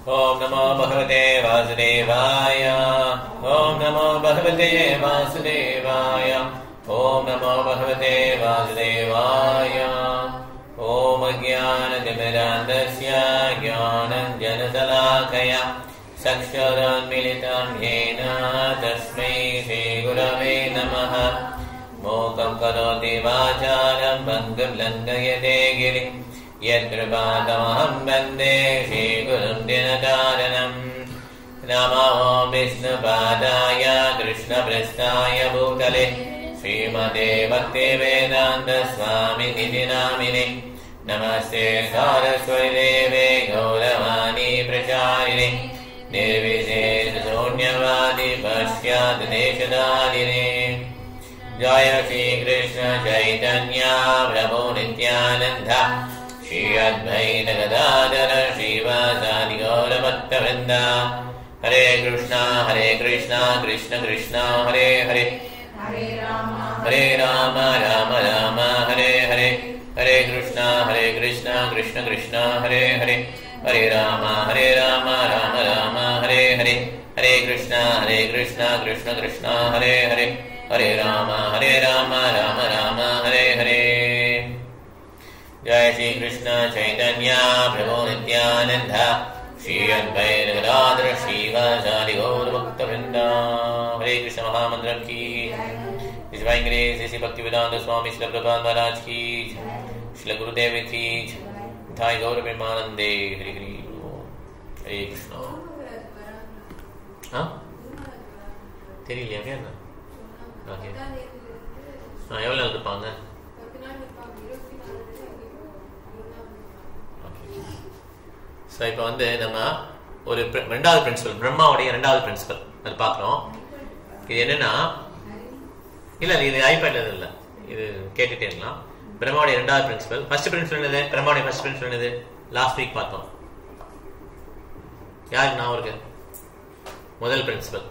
ॐ नमो भगवते वासुदेवाय ॐ नमो भगवते वासुदेवाय ॐ नमो भगवते वासुदेवाय ॐ ज्ञानतिमिरान्दस्य ज्ञानञ्जनशलाकया चक्षुरोन्मिलितं येन तस्मै श्रीगुरवे नमः मोकं करोति वाचालं भङ्गं लङ्घयते गिरि यत्कृपातमहं वन्दे श्रीगुरुं दिनकारणम् नमो विष्णुपादाय कृष्णपृष्ठाय भूतले श्रीमते भक्तिवेदान्तस्वामिनिधि नामिने नमस्ते सारस्वतीदेवे गौरवाणी प्रचारिणे निर्विशेषशून्यवादि पश्चात् देशदारिणे जय श्रीकृष्ण चैतन्य प्रभो नित्यानन्द श्री अद्वैत गदाधर श्रीवासादि गौरभक्तवृन्द हरे कृष्णा हरे कृष्णा कृष्ण कृष्णा हरे हरे हरे राम हरे राम राम राम हरे हरे हरे कृष्णा हरे कृष्णा कृष्ण कृष्णा हरे हरे हरे राम हरे राम राम राम हरे हरे हरे कृष्णा हरे कृष्णा कृष्ण कृष्णा हरे हरे हरे राम हरे राम राम राम हरे हरे जय श्री कृष्ण चैतन्य प्रभु नित्यानंद श्री अद्वैत गदाधर श्रीवासादि गौर भक्त वृंदा हरे कृष्ण महामंत्र की इस श्री भक्ति वेदांत स्वामी श्री प्रभात महाराज की श्री गुरुदेव की थाई गौर प्रेमानंदे हरि हरि बोल। हरे कृष्णा हाँ தெரியலையா கேட்க ஓகே ஆ எவ்வளோ நாள் இருப்பாங்க ஸோ இப்போ வந்து நம்ம ஒரு pri- ரெண்டாவது பிரின்சிபல் பிரம்மாவுடைய ரெண்டாவது பிரின்சிபல் அது பார்க்குறோம் இது என்னன்னா இல்லை இது ஐபேட்ல இல்லை இது கேட்டுட்டே இருக்கலாம் பிரம்மாவுடைய ரெண்டாவது பிரின்சிபல் ஃபர்ஸ்ட் பிரின்சிபல் என்னது பிரம்மாவுடைய ஃபர்ஸ்ட் பிரின்சிபல் என்னது லாஸ்ட் வீக் பார்த்தோம் யாருக்கு நான் இருக்கு முதல் principle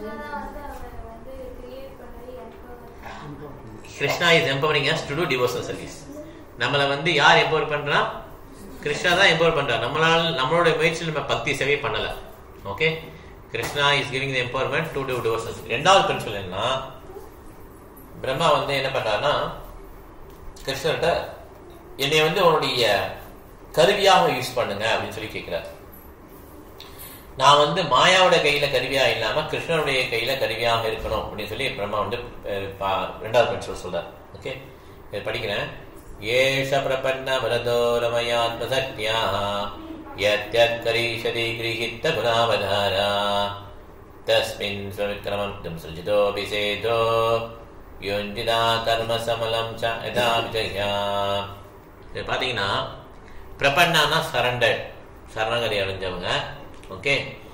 Krishna is empowering us to do devotional service நம்மளை வந்து யார் எம்பவர் பண்றா கிருஷ்ணா தான் எம்பவர் பண்றார் நம்மளால நம்மளோட முயற்சியில் நம்ம பக்தி சேவை பண்ணல okay Krishna is giving the empowerment to do devotional ரெண்டாவது பிரின்சிபல் என்ன பிரம்மா வந்து என்ன பண்றாருன்னா கிருஷ்ணர்கிட்ட என்னை வந்து உன்னுடைய கருவியாக யூஸ் பண்ணுங்க அப்படின்னு சொல்லி கேட்கிறார் நான் வந்து மாயாவோட கையில கருவியா இல்லாம கிருஷ்ணனுடைய கையில கருவியாக இருக்கணும் அப்படின்னு சொல்லி பிரம்மா வந்து அஹ், பா- ரெண்டாவது பிரின்சிபல் சொல்றார் ஓகே இது படிக்கிறேன் ஏஷ பிரபன்ன வரதோ ரமயாத்மசக்தியா யத்யத் கரீஷதி கிரகித்த குணாவதாரா தஸ்மின் ஸ்வவிக்ரமம் தம் சுஜிதோ விசேதோ யுஞ்சிதா கர்ம சமலம் ச யதா விஜயா இது பாத்தீங்கன்னா பிரபன்னானா சரண்டர் சரணகதி அடைஞ்சவங்க ஓகே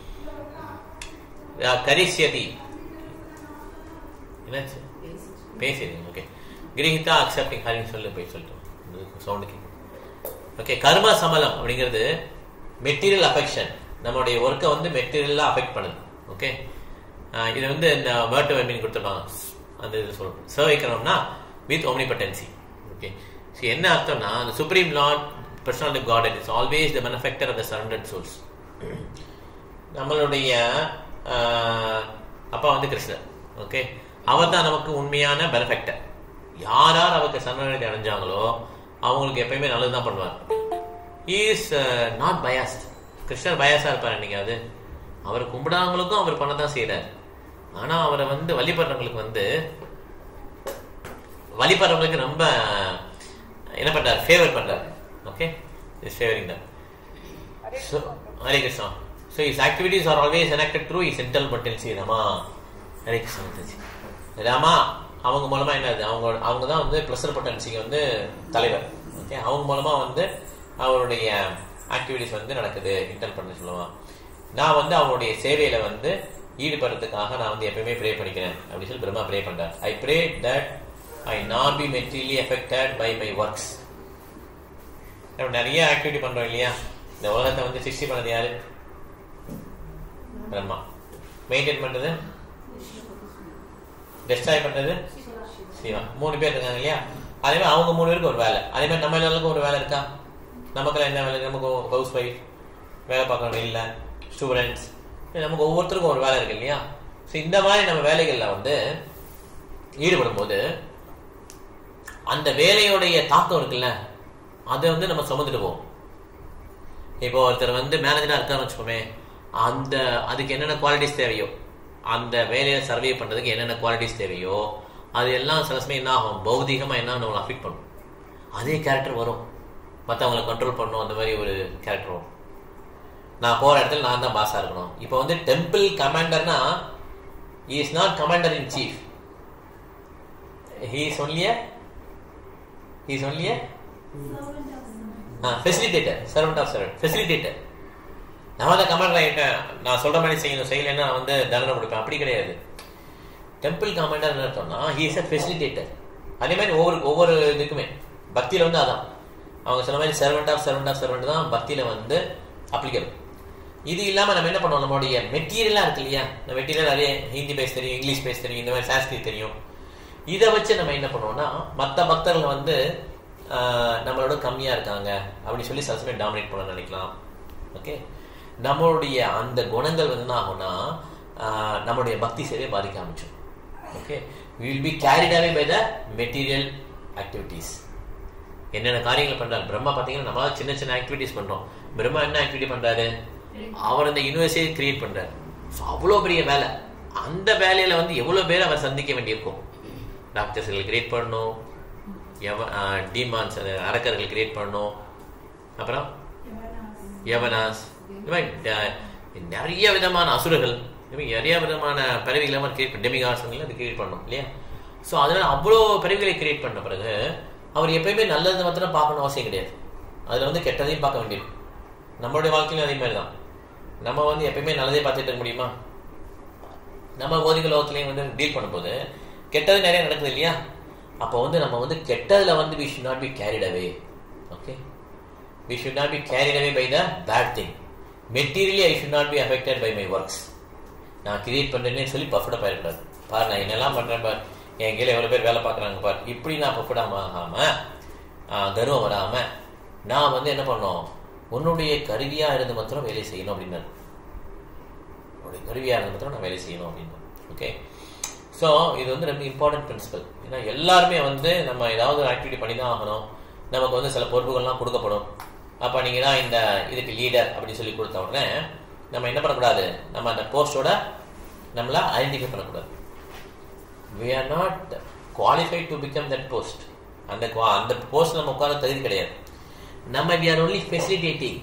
கரிசியதி என்னாச்சு பேசுறீங்க ஓகே கிரகிதா அக்செப்டிங் ஹரின்னு சொல்லி போய் சொல்லிட்டோம் சவுண்டு கேட்கும் ஓகே கர்ம சமலம் அப்படிங்கிறது மெட்டீரியல் அஃபெக்ஷன் நம்மளுடைய ஒர்க்கை வந்து மெட்டீரியலாக அஃபெக்ட் பண்ணுது ஓகே இது வந்து இந்த வேர்ட் மீன் கொடுத்துருப்பாங்க அந்த இது சொல்றோம் சேவைக்கணும்னா வித் ஒம்னிபட்டன்சி ஓகே ஸோ என்ன அர்த்தம்னா அந்த supreme lord personality God is always the benefactor of the surrendered souls நம்மளுடைய ஆஹ், அப்பா வந்து கிருஷ்ணர் ஓகே அவர் தான் நமக்கு உண்மையான பெனஃபெக்டர் யார் யார் அவருக்கு சரணாகதி அடைஞ்சாங்களோ அவங்களுக்கு எப்பயுமே நல்லது தான் பண்ணுவார் இஸ் நாட் பயாஸ்ட் கிருஷ்ணர் பயாஸா இருப்பார் என்னைக்காவது அவர் கும்பிடாதவங்களுக்கும் அவர் பண்ண தான் செய்யறாரு ஆனா அவரை வந்து வழிபடுறவங்களுக்கு வந்து வழிபடுறவங்களுக்கு ரொம்ப என்ன பண்றாரு ஃபேவர் பண்றாரு ஓகே இஸ் ஃபேவரிங் தான் So, Hare Krishna. So his activities are always enacted through his internal potency, Rama. Hare Krishna. Mataji. Rama அவங்க மூலமா என்னது அவங்க அவங்க தான் வந்து ப்ளஸர் பொட்டன்சிக்கு வந்து தலைவர் ஓகே அவங்க மூலமா வந்து அவருடைய ஆக்டிவிட்டிஸ் வந்து நடக்குது இன்டர் பண்ண சொல்லுவான் நான் வந்து அவங்களுடைய சேவையில வந்து ஈடுபடுறதுக்காக நான் வந்து எப்பயுமே ப்ரே பண்ணிக்கிறேன் அப்படின்னு சொல்லி பிரம்மா ப்ரே பண்றேன் I pray that I not be materially affected by my works நம்ம நிறைய ஆக்டிவிட்டி பண்றோம் இல்லையா இந்த உலகத்தை வந்து சிருஷ்டி பண்ணது யாரு பிரம்மா மெயின்டைன் பண்றது டெஸ்ட்ராய் பண்றது சிவா மூணு பேர் இருக்காங்க இல்லையா அதே மாதிரி அவங்க மூணு பேருக்கு ஒரு வேலை அதே மாதிரி நம்ம எல்லாருக்கும் ஒரு வேலை இருக்கா நமக்கெல்லாம் என்ன வேலை இருக்கு? நமக்கு ஹவுஸ் ஒய்ஃப் வேலை பார்க்கணும் இல்லை ஸ்டூடெண்ட்ஸ் நமக்கு ஒவ்வொருத்தருக்கும் ஒரு வேலை இருக்கு இல்லையா ஸோ இந்த மாதிரி நம்ம வேலைகளில் வந்து ஈடுபடும் போது அந்த வேலையோடைய தாக்கம் இருக்குல்ல அதை வந்து நம்ம சுமந்துட்டு போவோம் இப்போ ஒருத்தர் வந்து மேனேஜரா இருக்காருன்னு வச்சுக்கோமே அந்த அதுக்கு என்னென்ன குவாலிட்டிஸ் தேவையோ அந்த வேலையை சர்வே பண்றதுக்கு என்னென்ன குவாலிட்டிஸ் தேவையோ அது எல்லாம் சில சமயம் என்ன ஆகும் பௌதிகமா என்ன நம்மளை அஃபெக்ட் பண்ணும் அதே கேரக்டர் வரும் மற்றவங்களை கண்ட்ரோல் பண்ணும் அந்த மாதிரி ஒரு கேரக்டர் வரும் நான் போற இடத்துல நான் தான் பாஸா இருக்கணும் இப்போ வந்து டெம்பிள் கமாண்டர்னா is not commander in chief he is only a he is only a facilitator servant of servant facilitator நான் தான் கமாண்டர் ஆகிட்டேன் நான் சொல்ற மாதிரி செய்யணும் செய்யலைன்னா நான் வந்து தண்டனை கொடுப்பேன் அப்படி கிடையாது டெம்பிள் கமாண்டர் என்ன அர்த்தம்னா ஹீ இஸ் அ ஃபெசிலிட்டேட்டர் அதே மாதிரி ஒவ்வொரு ஒவ்வொரு இதுக்குமே பக்தியில வந்து அதான் அவங்க சொன்ன மாதிரி servant of servant of servant தான் பக்தியில வந்து அப்ளிகபிள் இது இல்லாம நம்ம என்ன பண்ணுவோம் நம்மளுடைய மெட்டீரியலா இருக்கு இல்லையா இந்த மெட்டீரியல் நிறைய ஹிந்தி பேச தெரியும் இங்கிலீஷ் பேச தெரியும் இந்த மாதிரி சான்ஸ்கிரிட் தெரியும் இதை வச்சு நம்ம என்ன பண்ணுவோம்னா மற்ற பக்தர்கள் வந்து ஆஹ், நம்மளோட கம்மியா இருக்காங்க அப்படி சொல்லி சில சமயம் டாமினேட் பண்ண நினைக்கலாம் ஓகே நம்மளுடைய அந்த குணங்கள் வந்து என்ன ஆகும்னா ஆஹ், நம்மளுடைய பக்தி சேவையை பாதிக்க ஆரம்பிச்சோம் okay will be carried away by the material activities என்னென்ன காரியங்கள் பண்றாரு பிரம்மா பாத்தீங்கன்னா நம்மளால சின்ன சின்ன ஆக்டிவிட்டிஸ் பண்றோம் பிரம்மா என்ன ஆக்டிவிட்டி பண்றாரு அவர் இந்த யூனிவர்சிட்டியை கிரியேட் பண்றாரு ஸோ அவ்வளோ பெரிய வேலை அந்த வேலையில வந்து எவ்வளவு பேர் அவர் சந்திக்க வேண்டியிருக்கும் டாக்டர்ஸ்கள் கிரியேட் பண்ணணும் எவ டிமான்ஸ் அரக்கர்கள் கிரியேட் பண்ணணும் அப்புறம் யவனாஸ் இந்த மாதிரி ட- நிறைய விதமான அசுரர்கள் இந்த மாதிரி நிறைய விதமான பிறவிகளை மாதிரி கிரியேட் பண்ண டெமிகாசங்கள் அது கிரியேட் பண்ணணும் இல்லையா ஸோ அதனால அவ்வளோ பிறவிகளை கிரியேட் பண்ண பிறகு அவர் எப்பயுமே நல்லது மாத்திரம் பார்க்கணும் அவசியம் கிடையாது அதில் வந்து கெட்டதையும் பார்க்க வேண்டியது நம்மளுடைய வாழ்க்கையிலும் அதே மாதிரி தான் நம்ம வந்து எப்பயுமே நல்லதே பார்த்துட்டு இருக்க முடியுமா நம்ம போதிக லோகத்துலேயும் வந்து டீல் பண்ணும்போது கெட்டது நிறைய நடக்குது இல்லையா அப்போ வந்து நம்ம வந்து கெட்டதுல வந்து we should not be carried away okay we should not be carried away by the bad thing materially I should not be affected by my works நான் கிரியேட் பண்ணுறேன்னு சொல்லி பஃபடாக போயிடக்கூடாது பாரு நான் என்னெல்லாம் பண்ணுறேன் பார் என் கீழே எவ்வளோ பேர் வேலை பார்க்குறாங்க பார் இப்படி நான் பஃபடாக ஆகாமல் கர்வம் வராமல் நான் வந்து என்ன பண்ணோம் உன்னுடைய கருவியாக இருந்து மாத்திரம் வேலை செய்யணும் அப்படின்னாரு உன்னுடைய கருவியாக இருந்து மாத்திரம் நான் வேலை செய்யணும் அப்படின்னு ஓகே ஸோ இது வந்து ரொம்ப இம்பார்ட்டன்ட் பிரின்சிபல் ஏன்னா எல்லாருமே வந்து நம்ம ஏதாவது ஒரு ஆக்டிவிட்டி பண்ணி தான் ஆகணும் நமக்கு வந்து சில பொறுப்புகள்லாம் கொடுக்கப்படும் அப்போ நீங்கள் தான் இந்த இதுக்கு லீடர் அப்படின்னு சொல்லி கொடுத்த உடனே நம்ம என்ன பண்ணக்கூடாது நம்ம அந்த போஸ்டோட நம்மள ஐடென்டிஃபை பண்ணக்கூடாது we are not qualified to become that post அந்த qua- அந்த போஸ்ட் நம்ம உட்கார தகுதி கிடையாது நம்ம we are only facilitating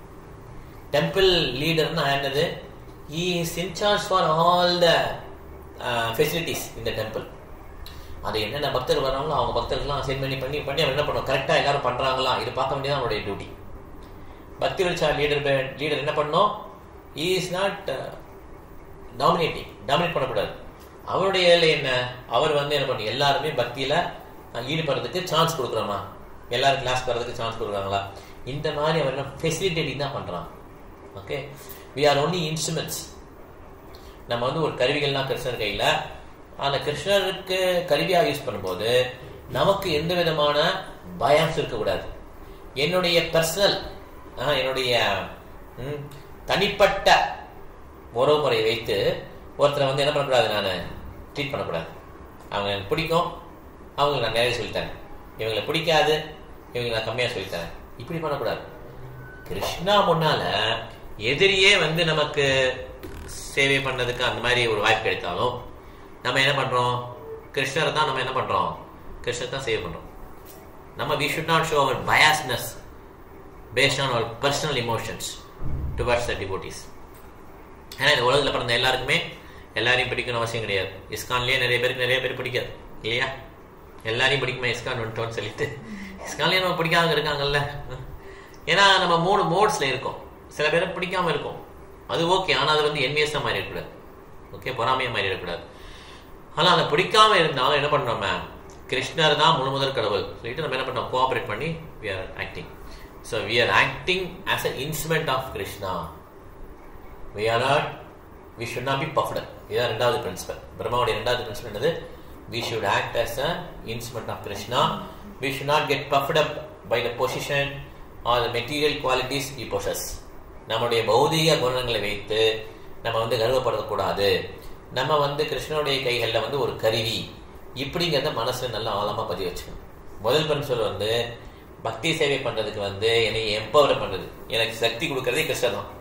temple லீடர்னா என்னது he is in charge for all the uh, facilities in the temple அது என்னென்ன பக்தர் வராங்களோ அவங்க பக்தர்கள்லாம் அசைன் பண்ணி பண்ணி பண்ணி அவன் என்ன பண்ணுவோம் கரெக்டாக எல்லாரும் பண்றாங்களா இது பார்க்க வேண்டியது அவனுடைய டியூட்டி பக்தி வெளிச்சா லீடர் லீடர் என்ன பண்ணோம் இஸ் நாட் டாமினேட்டிங் டாமினேட் பண்ணக்கூடாது அவருடைய வேலை என்ன அவர் வந்து என்ன பண்ணி எல்லாருமே பக்தியில அஹ், ஈடுபடுறதுக்கு சான்ஸ் கொடுக்குறோமா எல்லாரும் கிளாஸ் வர்றதுக்கு சான்ஸ் கொடுக்குறாங்களா இந்த மாதிரி அவர் என்ன ஃபெசிலிட்டேட்டிங் தான் பண்றான் okay we are only instruments நம்ம வந்து ஒரு கருவிகள்லாம் கிருஷ்ணர் கையில அந்த கிருஷ்ணருக்கு கருவியா யூஸ் பண்ணும்போது நமக்கு எந்த விதமான பயம்ஸ் இருக்கக்கூடாது என்னுடைய பர்சனல் என்னுடைய ம், தனிப்பட்ட உறவு முறையை வைத்து ஒருத்தரை வந்து என்ன பண்ணக்கூடாது நான் ட்ரீட் பண்ணக்கூடாது அவங்க எனக்கு பிடிக்கும் அவங்களுக்கு நான் நிறைய சொல்லித்தரேன் இவங்களை பிடிக்காது இவங்களுக்கு நான் கம்மியாக சொல்லித்தரேன் இப்படி பண்ணக்கூடாது கிருஷ்ணா முன்னால எதிரியே வந்து நமக்கு சேவை பண்ணதுக்கு அந்த மாதிரி ஒரு வாய்ப்பு கிடைத்தாலும் நம்ம என்ன பண்றோம் கிருஷ்ணரை தான் நம்ம என்ன பண்றோம் கிருஷ்ணர் தான் சேவை பண்றோம் நம்ம we should not show our biasness based on our personal emotions towards the devotees ஏன்னா இந்த உலகத்தில் பிறந்த எல்லாருக்குமே எல்லாரையும் பிடிக்கணும் அவசியம் கிடையாது இஸ்கான்லேயே நிறைய பேருக்கு நிறைய பேர் பிடிக்காது இல்லையா எல்லாரையும் பிடிக்குமா இஸ்கான் வந்துட்டோம்னு சொல்லிட்டு இஸ்கான்லேயே நம்ம பிடிக்காதவங்க இருக்காங்கல்ல ஏன்னா நம்ம மூணு மோட்ஸில் இருக்கோம் சில பேரை பிடிக்காம இருக்கும் அது ஓகே ஆனால் அது வந்து என்விஎஸ் தான் மாறி இருக்கக்கூடாது ஓகே பொறாமையாக மாறி இருக்கக்கூடாது ஆனால் அதை பிடிக்காம இருந்தாலும் என்ன பண்ணோம் நம்ம கிருஷ்ணர் தான் முழு முதல் கடவுள் சொல்லிட்டு நம்ம என்ன பண்ணோம் கோஆபரேட் பண்ணி we are acting so we are acting as a instrument of Krishna we are not we should not be puffed up இதுதான் ரெண்டாவது பிரின்சிபல் பிரம்மாவுடைய ரெண்டாவது பிரின்சிபல் என்னது we should act as a instrument of krishna we should not get puffed up by the position or the material qualities we possess நம்முடைய பௌதீக குணங்களை வைத்து நம்ம வந்து கர்வப்படக்கூடாது நம்ம வந்து கிருஷ்ணனுடைய கைகளில் வந்து ஒரு கருவி இப்படிங்கிறத மனசுல நல்லா ஆழமா பதிய வச்சுக்கணும் முதல் பரிசோல் வந்து பக்தி சேவை பண்றதுக்கு வந்து என்னை எம்பவர் பண்றது எனக்கு சக்தி கொடுக்கறதே கிருஷ்ணன் தான்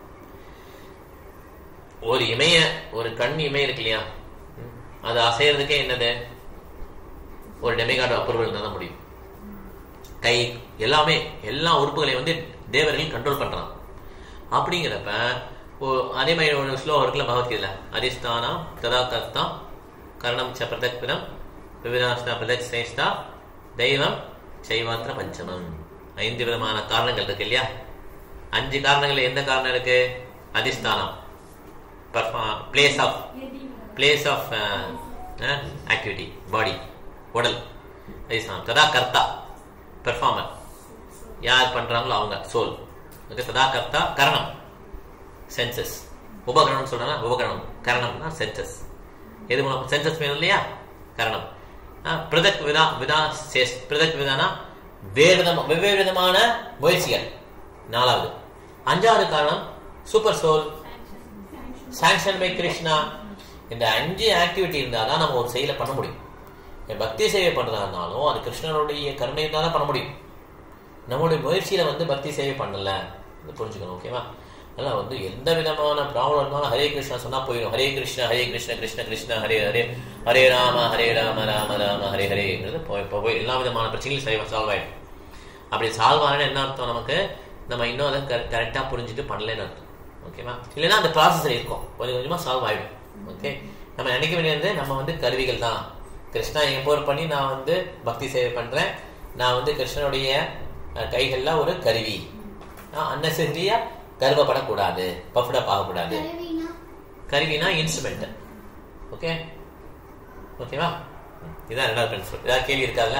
ஒரு இமைய ஒரு கண் இமை இருக்கு இல்லையா ம், அது அசையறதுக்கே என்னது ஒரு டெமிகார்டு அப்ரூவல் இருந்தால் தான் முடியும் கை எல்லாமே எல்லா உறுப்புகளையும் வந்து தேவர்கள் கண்ட்ரோல் பண்றான் அப்படிங்கிறப்ப ஓ- அதே மாதிரி ஒரு ஸ்லோகம் இருக்குல்ல பகவத்கீதையில அதிஸ்தானம் ததா கர்த்தா கரணம் ச பிரதக்பிரம் விவிதாஸ்தா பிரதக் சேஷ்டா தெய்வம் சைவாத்திர பஞ்சமம் ஐந்து விதமான காரணங்கள் இருக்கு இல்லையா அஞ்சு காரணங்கள் எந்த காரணம் இருக்கு அதிஸ்தானம் place of place of activity body உடல் அதிஸ்தானம் ததா கர்த்தா பெர்ஃபார்மர் யார் பண்றாங்களோ அவங்க சோல் ஓகே ததா கர்த்தா கரணம் சென்சஸ் உபகரணம் சொல்றாங்க உபகரணம் கரணம்னா சென்சஸ் எது மூலம் சென்சஸ் வேணும் இல்லையா கரணம் ஆ, பிரதக் விதா விதா சேஸ் பிரதக் விதானா வேறு விதமா- வெவ்வேறு விதமான முயற்சிகள் நாலாவது அஞ்சாவது காரணம் super soul sanction by Krishna இந்த அஞ்சு ஆக்டிவிட்டி இருந்தால் தான் நம்ம ஒரு செயலை பண்ண முடியும் இப்ப பக்தி சேவை பண்றதா இருந்தாலும் அது கிருஷ்ணனுடைய கருணை இருந்தால் தான் பண்ண முடியும் நம்மளுடைய முயற்சியில வந்து பக்தி சேவை பண்ணல இது புரிஞ்சுக்கணும் ஓகேவா அதெல்லாம் வந்து எந்த விதமான ப்ராப்ளம் இருந்தாலும் ஹரே கிருஷ்ணா சொன்னா போயிடும் ஹரே கிருஷ்ணா ஹரே கிருஷ்ண கிருஷ்ண கிருஷ்ண ஹரே ஹரே ஹரே ராம ஹரே ராம ராம ராம ஹரே ஹரேங்கிறது போய் இப்போ போய் எல்லா விதமான பிரச்சனைகளும் சால்வ் ஆயிடும் அப்படி சால்வ் ஆனா என்ன அர்த்தம் நமக்கு நம்ம இன்னும் அதை கரெக்டாக புரிஞ்சுட்டு பண்ணலன்னு அர்த்தம் ஓகேவா இல்லைன்னா அந்த ப்ராசஸ் இருக்கும் கொஞ்சம் கொஞ்சமா சால்வ் ஆயிடும் ஓகே நம்ம நினைக்க வேண்டியது நம்ம வந்து கருவிகள் தான் கிருஷ்ணா எம்போர் பண்ணி நான் வந்து பக்தி சேவை பண்றேன் நான் வந்து கிருஷ்ணனுடைய அஹ், கைகள்ல ஒரு கருவி அன்னெசரியா கர்வப்படக்கூடாது பஃப்டப் ஆகக்கூடாது கருவினா கருவினா இன்ஸ்ட்ருமெண்ட் ஓகே ஓகேவா ம், இதான் ரெண்டாவது பிரின்சிபல் ஏதாவது கேள்வி இருக்காதுல்ல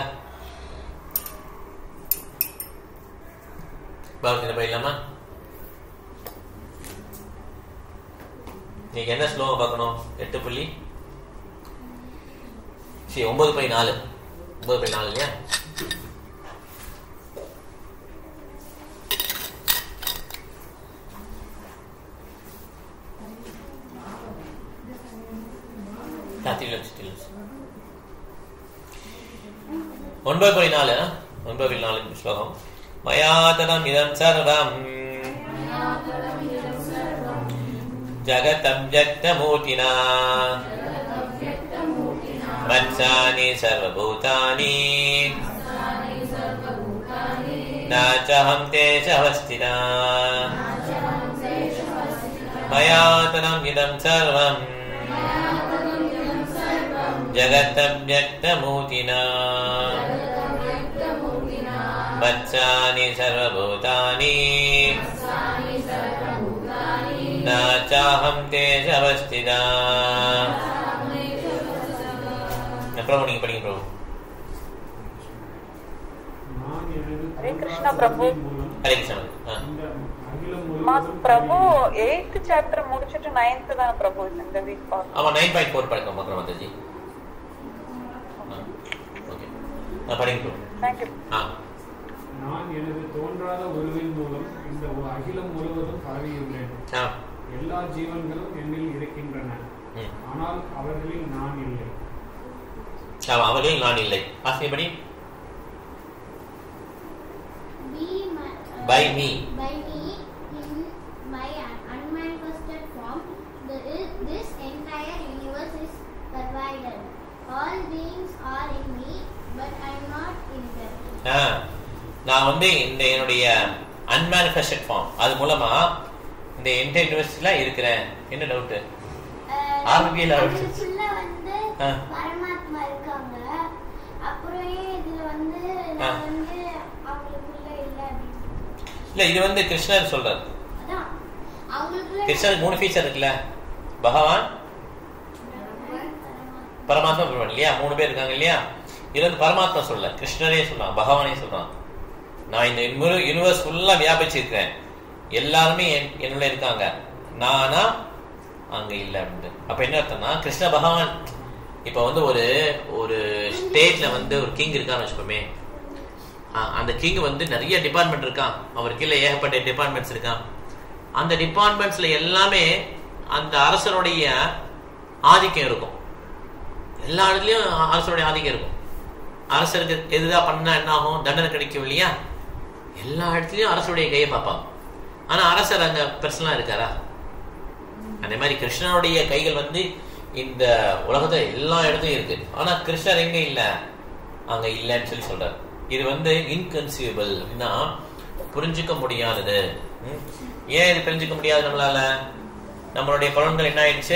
பாவத்தில் போயிடலாமா நீங்க என்ன ஸ்லோகம் பார்க்கணும் எட்டு புள்ளி சரி ஒன்பது புள்ளி நாலு ஒன்பது புள்ளி நாலு இல்லையா த்ரீ த்ரீ ஒன்பது புள்ளி நாலு ஆ? ஒன்பது புள்ளி நாலு ஸ்லோகம் மயாதனம் இதம் சர்வம் ஜகதம் ஜக்தமூர்த்தினா மத்சானி சர்வபூதானி நாச்சஹம் தேஷவஸ்தினா மயாதனம் இதம் சர்வம் जगतं व्यक्तमूर्तिना मत्सानि सर्वभूतानि न चाहं तेषवस्थिता பிரபு நீங்க படிங்க பிரபு நான் எனது ஹரே கிருஷ்ணா பிரபு. மூலம் ஹரே கிருஷ்ணா ஆ. இந்த அகிலம் மா முழுவதும் பிரபு எயித்து சாப்டர் முடிச்சிட்டு நைன்த் தான் பிரபு இந்த வீக் பார்க்கணும் ஆமா நைன் பாயிண்ட் ஃபோர் படிக்கும் மக்கள் மாதாஜி ஓகே ஆ படிங்க பிரபு தேங்க்யூ ஆ நான் எனது தோன்றாத உருவின் மூலம் இந்த அகிலம் முழுவதும் பரவியுள்ளேன் ஆ எல்லா ஜீவன்களும் என்னில் இருக்கின்றன ம் ஆனால் அவர்களில் நான் இல்லை ஆமா அவர்கள் நான் இல்லை ஆசிரியப்படி be my, uh, By me. by me in my unmanifested form the, this entire universe is provided all beings are in me but i am not in them ஆ, நான் வந்து இந்த என்னுடைய அன்மேனிஃபெஸ்டட் ஃபார்ம் அது மூலமா இந்த என்டையர் யூனிவர்சிட்டியில இருக்கிறேன் என்ன டவுட் அஹ், ஆரம்பியல அவரு. அதுக்குள்ள வந்து ஆ. பரமாத்மா இருக்காங்க அப்புறம் ஏன் இதுல வந்து ஆ. நான் வந்து அவங்களுக்குள்ள இல்ல அப்படின்னு இல்ல இது வந்து கிருஷ்ணர் சொல்றாரு அதான் அவங்களுக்குள்ள கிருஷ்ணருக்கு மூணு ஃபீச்சர் இருக்குல்ல பகவான் பிரம்மன், பரமாத்மா. பரமாத்மா பிரம்மன் இல்லையா மூணு பேர் இருக்காங்க இல்லையா இது வந்து பரமாத்மா சொல்ல கிருஷ்ணரே சொல்றான் பகவானே சொல்றான் நான் இந்த யூனிவர்ஸ் ஃபுல்லா வியாபிச்சிருக்கிறேன் எல்லாருமே என்- என்னுள்ள இருக்காங்க நானா அங்க இல்ல அப்படின்ட்டு அப்ப என்ன அர்த்தம்னா கிருஷ்ண பகவான் இப்ப வந்து ஒரு ஒரு ஸ்டேட்ல வந்து ஒரு கிங் இருக்கான்னு வச்சுக்கோமே ஆ, அந்த கிங் வந்து நிறைய டிபார்ட்மெண்ட் இருக்கான் அவர் கீழே ஏகப்பட்ட டிபார்ட்மெண்ட்ஸ் இருக்கான் அந்த டிபார்ட்மெண்ட்ஸ்ல எல்லாமே அந்த அரசருடைய ஆதிக்கம் இருக்கும் எல்லா இடத்துலயும் அரசருடைய ஆதிக்கம் இருக்கும் அரசருக்கு எதுதா பண்ணா என்ன ஆகும் தண்டனை கிடைக்கும் இல்லையா எல்லா இடத்துலயும் அரசருடைய கையை பார்ப்பாங்க ஆனா அரசர் அங்க பெருசெல்லாம் இருக்காரா அதே மாதிரி கிருஷ்ணனுடைய கைகள் வந்து இந்த உலகத்துல எல்லா இடத்துலயும் இருக்கு ஆனா கிருஷ்ணர் எங்க இல்ல அங்க இல்லைன்னு சொல்லி சொல்றாரு இது வந்து இன்கன்சியூபிள் அப்படின்னா புரிஞ்சுக்க முடியாதது ம்? ஏன் இது புரிஞ்சுக்க முடியாது நம்மளால நம்மளுடைய பலன்கள் என்ன ஆயிடுச்சு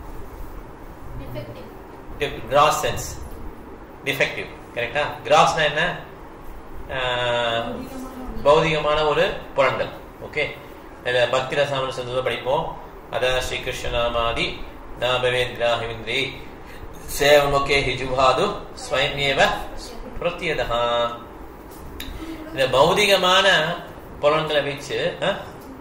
Defective. கிராஸ் சென்ஸ் டிஃபெக்டிவ் கரெக்டா கிராஸ்னா என்ன ஆஹ், பௌதிகமான ஒரு புலன்கள் ஓகே இதில் பக்தி ரசாமன சந்தோஷம் படிப்போம் அதான் ஸ்ரீ கிருஷ்ணநாமாதி நாபவேந்திராஹிமிந்திரி சேவமுகே ஹிஜுபாது ஸ்வயமேவ பிரத்யதா இந்த பௌதிகமான புலன்களை வச்சு ஆ?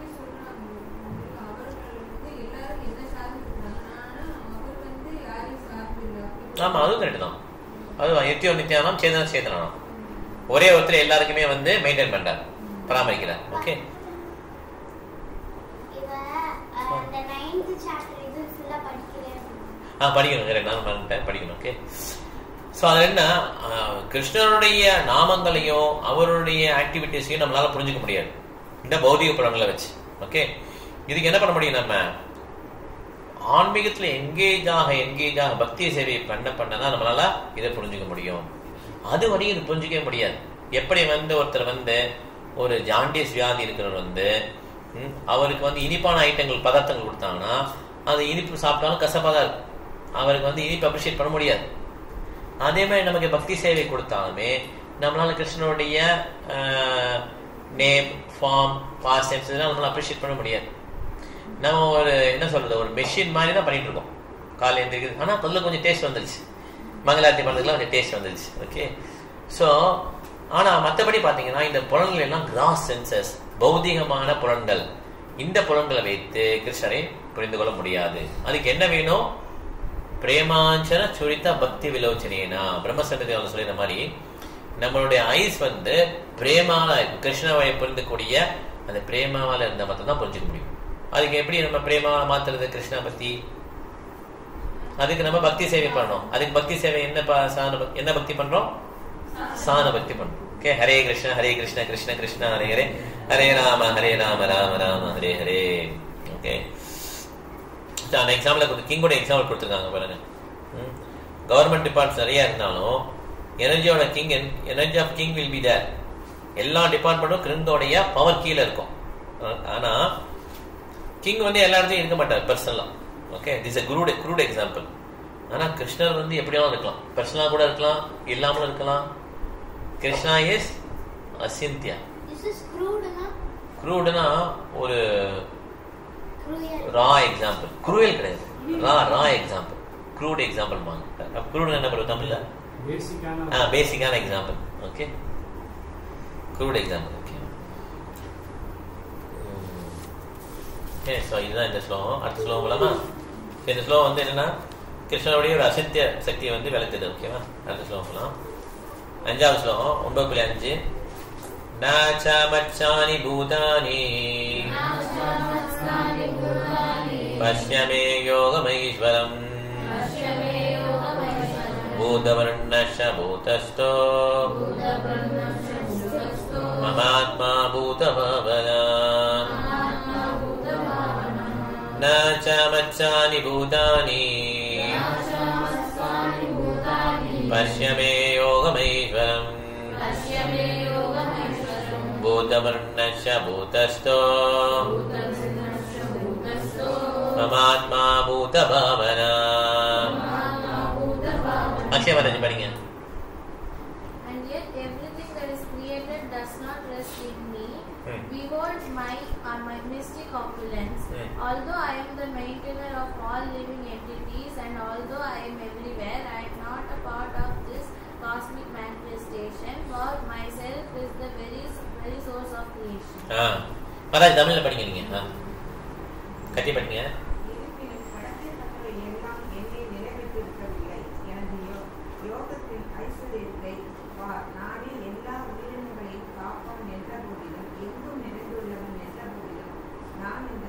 ஆமா அதுவும் கரெக்ட் தான் அது நித்தியோ நித்தியானம் சேதன சேதனம் ஒரே ஒருத்தர் எல்லாருக்குமே வந்து மெயின்டைன் பண்றார் பராமரிக்கிறார் ஓகே இவ அஹ், அந்த ninth chapter இது full ஆ படிக்கிறேன். ஆ படிக்கணும் கரெக்ட் நான் மறந்துட்டேன் படிக்கணும் ஓகே ஸோ அது என்ன ஆ, கிருஷ்ணருடைய நாமங்களையும் அவருடைய ஆக்டிவிட்டீஸையும் நம்மளால புரிஞ்சுக்க முடியாது இந்த பௌதிக புலன்களை வச்சு ஓகே இதுக்கு என்ன பண்ண முடியும் நம்ம ஆன்மீகத்துல எங்கேஜ் ஆக எங்கேஜ் ஆக பக்தி சேவையை பண்ண பண்ண தான் நம்மளால இதை புரிஞ்சுக்க முடியும் அது வரையும் இது புரிஞ்சுக்கவே முடியாது எப்படி வந்து ஒருத்தர் வந்து ஒரு ஜாண்டியஸ் வியாதி இருக்கிறவர் வந்து ம், அவருக்கு வந்து இனிப்பான ஐட்டங்கள் பதார்த்தங்கள் கொடுத்தாங்கன்னா அந்த இனிப்பு சாப்பிட்டாலும் கசப்பாக தான் இருக்கும் அவருக்கு வந்து இனிப்பு அப்ரிஷியேட் பண்ண முடியாது அதே மாதிரி நமக்கு பக்தி சேவை கொடுத்தாலுமே நம்மளால கிருஷ்ணனுடைய நேம் ஃபார்ம் பாஸ்ட் இதெல்லாம் நம்மளால அப்ரிஷியேட் பண்ண முடியாது நம்ம ஒரு என்ன சொல்றது ஒரு மெஷின் மாதிரி தான் பண்ணிட்டு இருக்கோம் காலையில் எழுந்திரிக்கிறது ஆனால் அதில் கொஞ்சம் டேஸ்ட் வந்துருச்சு மங்களாரத்தி பண்ணுறதுலாம் கொஞ்சம் டேஸ்ட் வந்துருச்சு ஓகே ஸோ ஆனால் மற்றபடி பார்த்தீங்கன்னா இந்த புலன்கள் எல்லாம் கிராஸ் சென்சஸ் பௌதிகமான புலன்கள் இந்த புலன்களை வைத்து கிருஷ்ணரை புரிந்து கொள்ள முடியாது அதுக்கு என்ன வேணும் பிரேமாஞ்சன சுரித்த பக்தி விலோச்சனேனா பிரம்மசண்டத்தை அவங்க சொல்லிற மாதிரி நம்மளுடைய ஐஸ் வந்து பிரேமால கிருஷ்ணவை புரிந்துக்கூடிய அந்த பிரேமாவால இருந்தா மட்டும் தான் புரிஞ்சுக்க முடியும் அதுக்கு எப்படி நம்ம பிரேமாவை மாத்துறது கிருஷ்ணா பத்தி அதுக்கு நம்ம பக்தி சேவை பண்ணணும் அதுக்கு பக்தி சேவை என்ன ப- சான பக்- என்ன பக்தி பண்றோம் சான பக்தி பண்றோம் ஓகே ஹரே கிருஷ்ணா ஹரே கிருஷ்ணா கிருஷ்ண கிருஷ்ணா ஹரே ஹரே ஹரே ராம ஹரே ராம ராம ராம ஹரே ஹரே ஓகே அந்த எக்ஸாம்பிள் கொடுத்து கிங்கோட எக்ஸாம்பிள் கொடுத்துருக்காங்க பாருங்க கவர்மெண்ட் டிபார்ட்மெண்ட்ஸ் நிறைய இருந்தாலும் எனர்ஜியோட king energy of king will be there எல்லா டிபார்ட்மெண்ட்டும் கிருந்தோடைய பவர் கீழே இருக்கும் ஆ- ஆனா கிங் வந்து எல்லா இடத்துலையும் இருக்க மாட்டார் பர்சனலா okay this a crude crude example ஆனா கிருஷ்ணர் வந்து எப்படியாவது இருக்கலாம் பர்சனலா கூட இருக்கலாம் இல்லாமலும் இருக்கலாம் கிருஷ்ணா இஸ் அசிந்தியா This is crude னா? குரூடுனா ஒரு Cruel. ரா எக்ஸாம்பிள் குரூயல் கிடையாது raw raw example crude example வாங்க க்ரூட் என்ன பண்ணுவோம் தமிழ்ல பேசிக்கான ஆ பேசிக்கான example okay crude example okay okay so இதுதான் இந்த ஸ்லோகம் அடுத்த ஸ்லோகம் போலாமா இந்த ஸ்லோகம் வந்து என்னன்னா கிருஷ்ணனுடைய ஒரு அசத்திய சக்தியை வந்து விளக்குது ஓகேவா அடுத்த ஸ்லோகம் போலாம் அஞ்சாவது ஸ்லோகம் ஒன்பது புள்ளி அஞ்சு நாச்ச மச்சானி பூதானி பஷ்ய மே யோகமைஸ்வரம் பூதவர்ணஷ பூதஸ்தோ மமாத்மா பூதபாவனா न च मच्चानि भूतानि पश्य मे योगमैश्वरम् भूतवर्णश्च भूतस्थो ममात्मा भूतभावना अक्षय महाराज படிங்க And yet everything that is created does not rest in me. Hmm. Behold my uh, my mystic opulence. Hmm. Although I am the maintainer of all living entities, and although I am everywhere, I am not a part of this cosmic manifestation. For myself is the very very source of creation. ஆ மகாராஜ் தமிழ்ல படிங்க நீங்க ஆ. கட்டி படிங்க இருப்பினும் படைக்கப்பட்டவை எல்லாம் என்னை நிறைவேற்றிருக்கவில்லை. எனது யோ- யோகத்தின் ஐஸ்வர்யத்தை பார். நானே எல்லா உயிரினங்களையும் காப்பான் என்ற போதிலும், எங்கும் நிறைந்துள்ளவன் என்ற போதிலும், நான் இந்த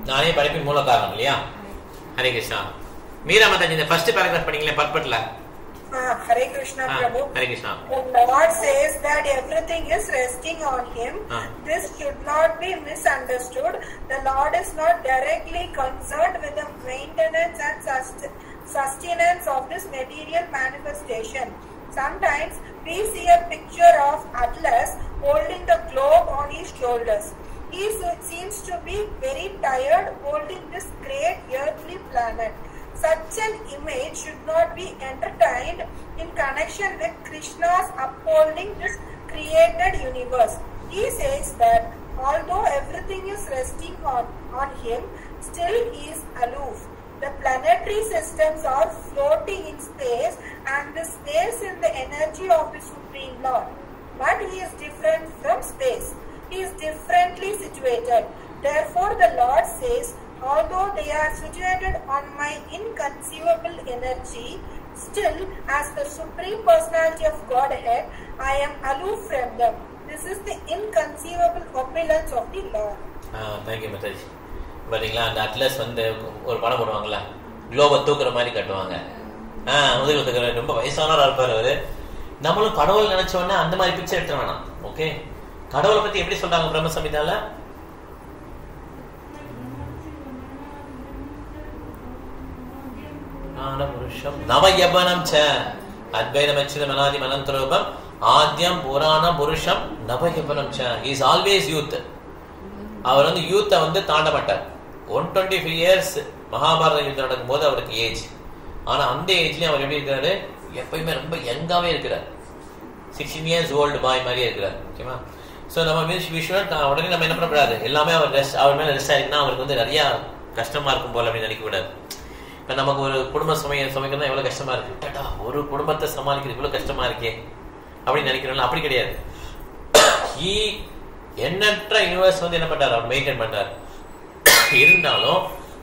நானே படைப்பின் மூல காரணம் இல்லையா ஹரே கிருஷ்ணா மீரா மாதாஜி இந்த ஃபர்ஸ்ட் பேராகிராஃப் பண்ணீங்களே பர்பட்ல Uh, Hare Krishna Prabhu. Hare Krishna The Lord says that everything is resting on Him. Ah. This should not be misunderstood. The Lord is not directly concerned with the maintenance and sust- sustenance of this material manifestation. Sometimes we see a picture of Atlas holding the globe on his shoulders. He se- seems to be very tired holding this great earthly planet. Such an image should not be entertained in connection with Krishna's upholding this created universe. He says that although everything is resting on, on him, still he is aloof. The planetary systems are floating in space and the space in the energy of the Supreme Lord. But he is different from space. He is differently situated. Therefore, the Lord says, although they are situated on my inconceivable energy, still, as the Supreme Personality of Godhead, I am aloof from them. This is the inconceivable opulence of the Lord. Thank you Mataji பாத்தீங்களா அந்த atlas வந்து ஒரு படம் போடுவாங்கல்ல குளோபை தூக்குற மாதிரி கட்டுவாங்க ஆ முதுகில் தூக்குற ரொம்ப வயசானவரா இருப்பார் அவரு நம்மளும் கடவுள் நினைச்ச உடனே அந்த மாதிரி பிக்சர் எடுத்துட வேணாம் ஓகே கடவுளை பத்தி எப்படி சொல்றாங்க பிரம்ம சமிதால புருஷம் நவ யவனம் ச அத்வைதம் அச்சிதம் அனாதி அனந்தரூபம் ஆத்யம் புராணம் புருஷம் நவ யவனம் ச இஸ் ஆல்வேஸ் யூத் அவர் வந்து யூத்தை வந்து தாண்ட மாட்டார் one twenty five years Mahabharata யுத்தம் நடக்கும் போது அவருக்கு ஏஜ் ஆனா அந்த ஏஜ்லயும் அவர் எப்படி இருக்கிறாரு எப்பயுமே ரொம்ப யங்காவே இருக்கிறார் சிக்ஸ்டீன் இயர்ஸ் ஓல்டு பாய் மாதிரியே இருக்கிறார் ஓகேவா ஸோ நம்ம மீன்ஸ் விஷுவல் உடனே நம்ம என்ன பண்ணக்கூடாது எல்லாமே அவர் ரெஸ்ட் அவர் மேலே ரெஸ்ட் ஆயிருக்குன்னா அவருக்கு வந்து நிறைய கஷ்டமா இருக்கும் போல அப்படின்னு நினைக்கக்கூடாது இப்போ நமக்கு ஒரு குடும்ப சுமையை சுமைக்கணும் எவ்வளோ கஷ்டமா இருக்கு டடா ஒரு குடும்பத்தை சமாளிக்கிறது இவ்வளோ கஷ்டமா இருக்கே அப்படின்னு நினைக்கிறோம்ல அப்படி கிடையாது ஈ எண்ணற்ற யூனிவர்ஸ் வந்து என்ன பண்றாரு அவர் மெயின்டைன் பண்றாரு இருந்தாலும்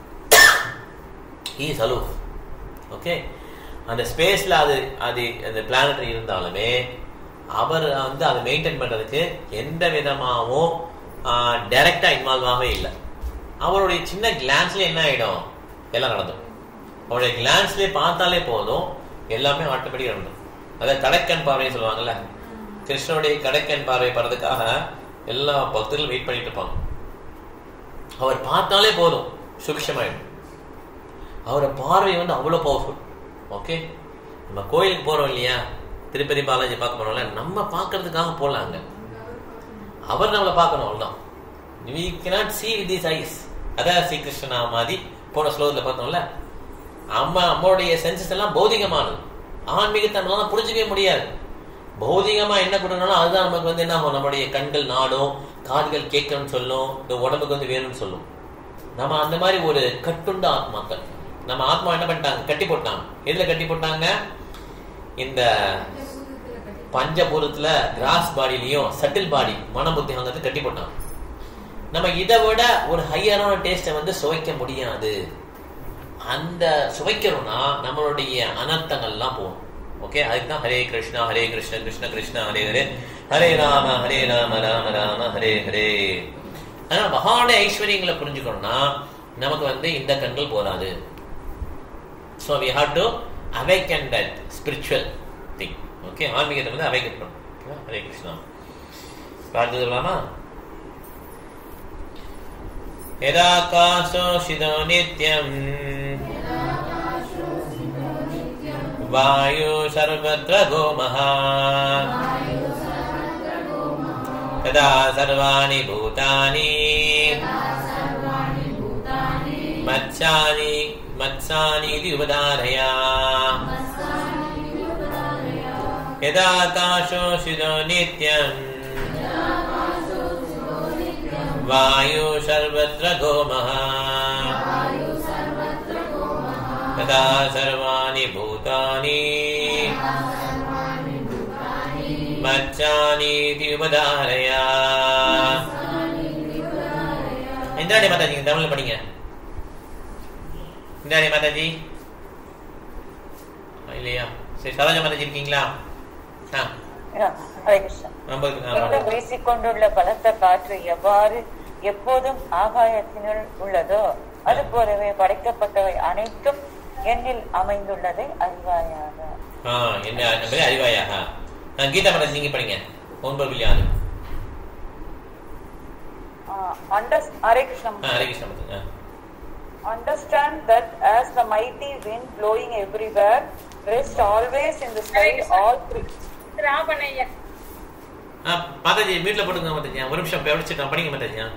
ஈ சலூ ஓகே அந்த ஸ்பேஸ்ல அது அது அந்த பிளானட் இருந்தாலுமே அவர் வந்து அதை மெயின்டைன் பண்றதுக்கு எந்த விதமாகவும் டைரக்டா இன்வால்வ் ஆகவே இல்லை அவருடைய சின்ன கிளான்ஸ்ல என்ன ஆயிடும் எல்லாம் நடந்தும் அவருடைய கிளான்ஸ்லயே பார்த்தாலே போதும் எல்லாமே ஆட்டோமேட்டிக் நடந்தும் அதாவது கடைக்கண் பார்வைன்னு சொல்லுவாங்கல்ல கிருஷ்ணனுடைய கடைக்கண் பார்வை படுறதுக்காக எல்லா பக்தர்களும் வெயிட் பண்ணிட்டு இருப்பாங்க அவர் பார்த்தாலே போதும் சுபிஷமாயிடும் அவரோட பார்வை வந்து அவ்வளோ பவர்ஃபுல் ஓகே நம்ம கோயிலுக்கு போறோம் இல்லையா திருப்பதி பாலாஜி பார்க்க போறோம்ல நம்ம பார்க்கறதுக்காக போகலாங்க அவர் நம்மளை பார்க்கணும் அவ்வளோதான் we cannot see with this eyes அதான் ஸ்ரீகிருஷ்ணனா மாதிரி போன ஸ்லோகத்தில் பார்த்தோம்ல அம்மா அம்மாவுடைய சென்சஸ் எல்லாம் பௌதிகமானது ஆன்மீகத்தை நம்மளால புரிஞ்சுக்கவே முடியாது பௌதிகமா என்ன கொடுக்கணும் அதுதான் நமக்கு வந்து என்ன ஆகும் நம்மளுடைய கண்கள் நாடும் காதுகள் கேட்கணும்னு சொல்லும் இந்த உடம்புக்கு வந்து வேணும்னு சொல்லும் நம்ம அந்த மாதிரி ஒரு கட்டுண்ட ஆத்மாக்கள் நம்ம ஆத்மா என்ன பண்ணிட்டாங்க கட்டி போட்டாங்க எதுல கட்டி போட்டாங்க இந்த பஞ்சபூரத்துல கிராஸ் பாடிலையும் சட்டில் பாடி மன புத்தி அங்கத்து கட்டி போட்டாங்க நம்ம இதை விட ஒரு ஹையரான டேஸ்ட்டை வந்து சுவைக்க முடியாது அந்த சுவைக்கிறோம்னா நம்மளுடைய அனர்த்தங்கள்லாம் போகும் ஓகே அதுக்கு தான் ஹரே கிருஷ்ணா ஹரே கிருஷ்ண கிருஷ்ண கிருஷ்ணா ஹரே ஹரே ஹரே ராம ஹரே ராம ராம ராம ஹரே ஹரே ஆனா மகான ஐஸ்வர்யங்களை புரிஞ்சுக்கணும்னா நமக்கு வந்து இந்த கண்கள் போதாது so we have to awaken that spiritual thing okay ஆன்மீகத்தை வந்து அவைக்கன் பண்ணணும் ஹரே கிருஷ்ணா பார்த்தது சொல்லலாமா यदाकाशोषितो नित्यम् वायु सर्वत्र गोमः तदा सर्वाणि भूतानि मत्स्यानि मत्स्यानि इति उपधारया यदाकाशोषितो नित्यम् वायु सर्वत्र गोमः तदा सर्वाणि भूतानि मच्चानीति उपधारया இந்தாடி மாதாஜி தமிழ்ல படிங்க இந்தாடி மாதாஜி இல்லையா சரி சரோஜா மாதாஜி இருக்கீங்களா ஆ ஹரே கிருஷ்ணா ரொம்ப இந்த வீசிக்கொண்டுள்ள பலத்த காற்று எவ்வாறு எப்போதும் ஆகாயத்தினுள் உள்ளதோ அது போலவே படைக்கப்பட்டவை அனைத்தும் என்னில் அமைந்துள்ளதை அறிவாயாக ஆ என்ன என்பதை அறிவாயாக ஆ, கீதா மேடம் நீங்க படிங்க ஒன்பது வில்லியாது அண்டர் ஹரே கிருஷ்ணம் ஆ ஹரே கிருஷ்ண மதன். ஆ Understand that as the mighty wind blowing everywhere rests always in the sky, all three. ராவணையா ஆ மாதாஜி மீட்ல போட்டுங்க மாதாஜி ஒரு நிமிஷம் படிச்சுட்டோம் படிங்க மாதாஜி ஆ.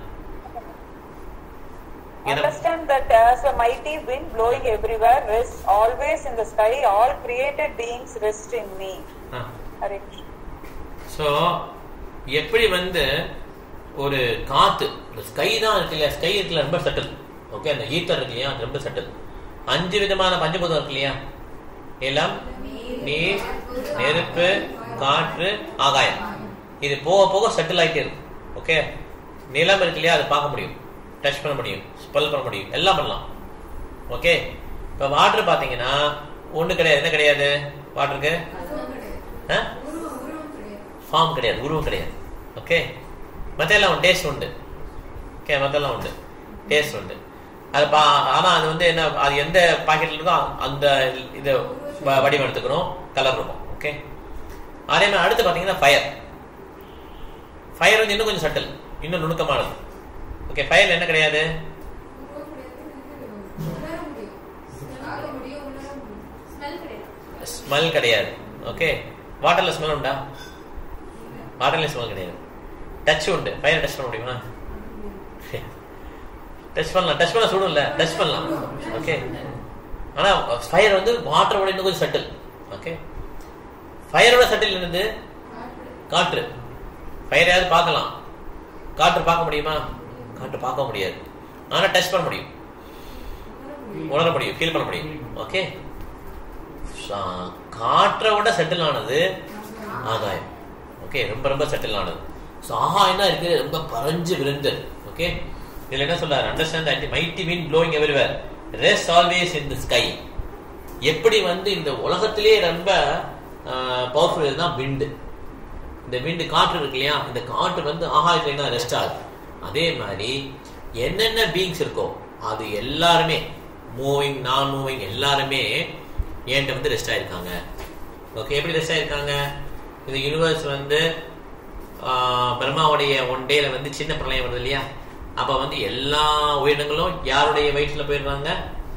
என்ன- Understand that as a mighty wind blowing everywhere rests always in the sky, all created beings rest in me. ஆ Hare Krishna. So எப்படி வந்து ஒரு காத்து ஸ்கை தான் இருக்கு இல்லையா ஸ்கை இருக்குல்ல ரொம்ப சட்டில் ஓகே அந்த ஈத்தர் இருக்கு இல்லையா அது ரொம்ப சட்டில் அஞ்சு விதமான பஞ்சபூதம் இருக்கு இல்லையா எல்லாம் நீர் நெருப்பு காற்று ஆகாயம் இது போக போக செட்டில் ஆகிட்டே இருக்கும் ஓகே நிலம் இருக்கு இல்லையா அதை பார்க்க முடியும் டச் பண்ண முடியும் ஸ்பெல் பண்ண முடியும் எல்லாம் பண்ணலாம் ஓகே இப்போ வாட்டர் பார்த்தீங்கன்னா ஒன்று கிடையாது என்ன கிடையாது வாட்டருக்கு ஆ ஃபார்ம் கிடையாது உருவம் கிடையாது ஓகே மற்ற எல்லாம் டேஸ்ட் உண்டு ஓகே மற்றெல்லாம் உண்டு டேஸ்ட் உண்டு அது பா ஆனால் அது வந்து என்ன அது எந்த பாக்கெட்ல இருக்கோ அந்த இது வ- வடிவம் எடுத்துக்கணும் கலர் இருக்கும் ஓகே அதே மாதிரி அடுத்து பார்த்தீங்கன்னா ஃபயர் ஃபயர் வந்து இன்னும் கொஞ்சம் சட்டில் இன்னும் நுணுக்கமானது ஓகே ஃபயர் என்ன கிடையாது ஸ்மெல் கிடையாது ஓகே வாட்டர்ல ஸ்மெல் உண்டா வாட்டர்ல ஸ்மெல் கிடையாது டச் உண்டு ஃபயர் டச் பண்ண முடியுமா டச் பண்ணலாம் டச் பண்ண சுடும் இல்ல டச் பண்ணலாம் ஓகே ஆனா ஃபயர் வந்து வாட்டரோட இன்னும் கொஞ்சம் சட்டில் ஓகே ஃபயரோட சட்டில் என்னது காற்று ஃபயர் யாவது பார்க்கலாம் காற்று பார்க்க முடியுமா காற்று பார்க்க முடியாது ஆனா டச் பண்ண முடியும் உணர முடியும் ஃபீல் பண்ண முடியும் ஓகே காற்றை விட செட்டில் ஆனது ஆகாயம் ஓகே ரொம்ப ரொம்ப செட்டில் ஆனது ஸோ ஆகாயம் இருக்கு ரொம்ப பறஞ்சு விருந்து ஓகே இதுல என்ன சொல்றாரு understand that mighty mean blowing everywhere rest always in the sky எப்படி வந்து இந்த உலகத்திலேயே ரொம்ப பவர்ஃபுல் தான் விண்டு இந்த விண்டு காற்று இருக்கு இல்லையா இந்த காற்று வந்து ஆகாயத்துல தான் ரெஸ்ட் ஆகுது அதே மாதிரி என்னென்ன பீங்ஸ் இருக்கோ அது எல்லாருமே மூவிங் நான் மூவிங் எல்லாருமே என்கிட்ட வந்து ரெஸ்ட் ஆயிருக்காங்க ஓகே எப்படி ரெஸ்ட் ஆயிருக்காங்க இந்த யூனிவர்ஸ் வந்து ஆஹ், பிரம்மாவுடைய ஒன் டேல வந்து சின்ன பிரளயம் வருது இல்லையா அப்ப வந்து எல்லா உயிரினங்களும் யாருடைய வயிற்றுல போயிடுறாங்க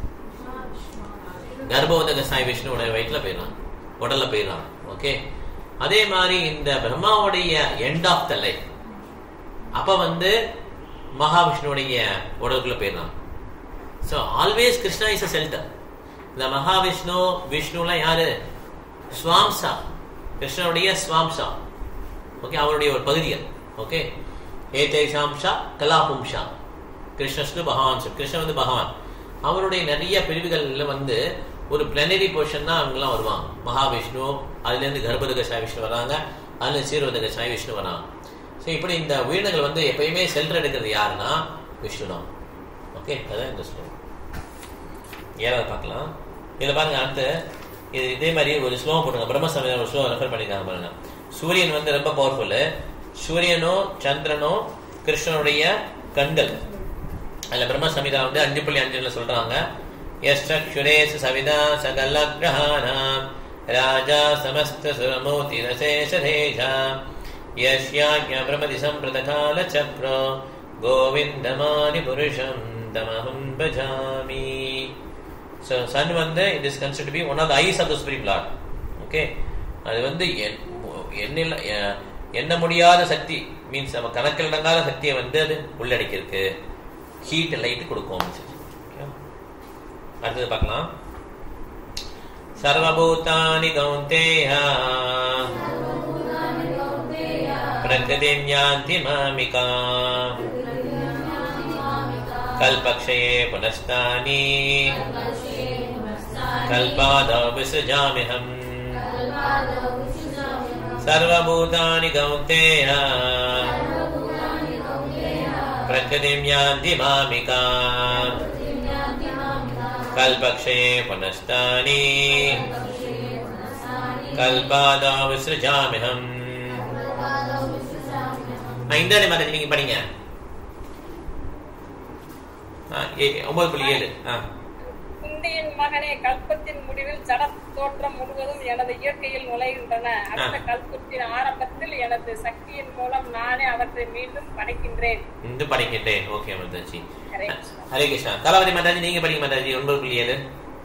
கர்ப்பவத சாய் விஷ்ணுவோட வயிற்றுல போயிடலாம் உடல்ல போயிடலாம் ஓகே அதே மாதிரி இந்த பிரம்மாவுடைய எண்ட் ஆஃப் த லைஃப் அப்ப வந்து மகாவிஷ்ணுவுடைய உடலுக்குள்ள போயிடலாம் so always Krishna is a shelter இந்த மகாவிஷ்ணு விஷ்ணுலாம் யாரு ஸ்வாம்சா கிருஷ்ணனுடைய ஸ்வாம்சா ஓகே அவருடைய ஒரு பகுதிகள் ஓகே ஏதேஷாம்சா கலாபும்சா கிருஷ்ணஸ்து பகவான் சொல். கிருஷ்ணன் வந்து பகவான் அவருடைய நிறைய பிரிவுகள்ல வந்து ஒரு பிளனரி போர்ஷன் தான் அவங்கெல்லாம் வருவாங்க மகாவிஷ்ணு அதுலேருந்து கர்ப்பதக சாய் விஷ்ணு வராங்க அதுல சீரோதக சாய் விஷ்ணு வராங்க ஸோ இப்படி இந்த உயிரினங்கள் வந்து எப்பயுமே செல்டர் எடுக்கிறது யாருன்னா விஷ்ணு தான் ஓகே அதான் இந்த ஸ்லோகம் ஏழாவது பார்க்கலாம் இதில் பாருங்க அடுத்து இது இதே மாதிரி ஒரு ஸ்லோகம் போட்டுங்க பிரம்மசமய ஒரு ஸ்லோகம் ரெஃபர் பண்ணிருக்காங்க பாருங்க சூரியன் வந்து ரொம்ப பவர்ஃபுல் சூரியனோ சந்திரனோ கிருஷ்ணனுடைய கண்கள் அதுல பிரம்ம சமிதா வந்து அஞ்சு புள்ளி அஞ்சுல சொல்றாங்க யஷ்டக்ஷுரேசு சவிதா சகல கிரகானாம் ராஜா சமஸ்த சுரமூர்த்தி ரசேஷதேஜா யஷ்யாஜ்ய பிரமதி சம்பிரத கால சக்ரோ கோவிந்தமானி புருஷம் தமஹம் பஜாமி ஸோ சன் வந்து it is consider be one of the eyes of the supreme lord okay அது வந்து எண்- எண்ணில் எ- எண்ண முடியாத சக்தி மீன்ஸ் நம்ம கணக்கில் அடங்காத சக்தியை வந்து அது உள்ளடக்கியிருக்கு ஹீட் லைட் கொடுக்கும் அப்படின்னு சொல்லி. Okay? அடுத்தது பார்க்கலாம் சர்வபூதானி கௌந்தேயா பிரகிருதிம் யாந்தி மாமிகா கல்பக்ஷயே புனஸ்தானி கல்பாதௌ விசஜாமிஹம் सर्वभूतानि कौन्तेय प्रकृतिं यान्ति मामिका कल्पक्षये पुनस्तानि कल्पादौ विसृजाम्यहम् இந்த மாதிரி நீங்க படிங்க ஆ, ஏ- ஒன்பது புள்ளி ஏழு ஆ குந்தியின் மகனே கல்பத்தின் முடிவில் ஜட தோற்றம் முழுவதும் எனது இயற்கையில் நுழைகின்றன அடுத்த ஆ. கல்பத்தின் ஆரம்பத்தில் எனது சக்தியின் மூலம் நானே அவற்றை மீண்டும் படைக்கின்றேன் இந்து படிக்கின்றேன் ஓகே மாதாஜி ஹரே ஹரே கிருஷ்ணா கலாவதி மாதாஜி நீங்க படிங்க மாதாஜி ஒன்பது புள்ளி ஏழு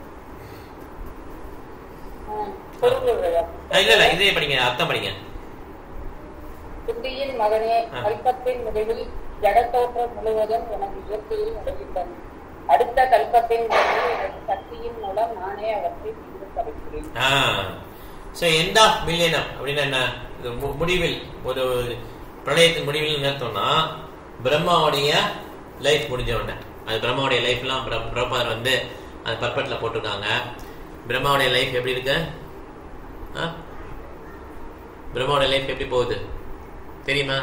ஆ, இல்ல இல்ல இதே படிங்க அர்த்தம் படிங்க குந்தியின் மகனே ஆ. கல்பத்தின் முடிவில் ஜடத்தோற்றம் முழுவதும் எனது இயற்கையில் நுழைகின்றன அடுத்த கல்பத்தின் முடிவில் எனது சக்தியின் மூலம் நானே அவற்றை மீண்டும் படைக்கிறேன் ஸோ எண்ட் ஆஃப் மில்லியனம் அப்படின்னா என்ன இது மு- முடிவில் ஒரு பிரளயத்தின் முடிவில் நிறுத்தோம்னா பிரம்மாவுடைய லைஃப் முடிஞ்ச உடனே அது பிரம்மாவுடைய லைஃப்லாம் பிரபாதர் வந்து அது பர்பட்டில் போட்டிருக்காங்க பிரம்மாவுடைய லைஃப் எப்படி இருக்கு ஆ? பிரம்மாவுடைய லைஃப் எப்படி போகுது தெரியுமா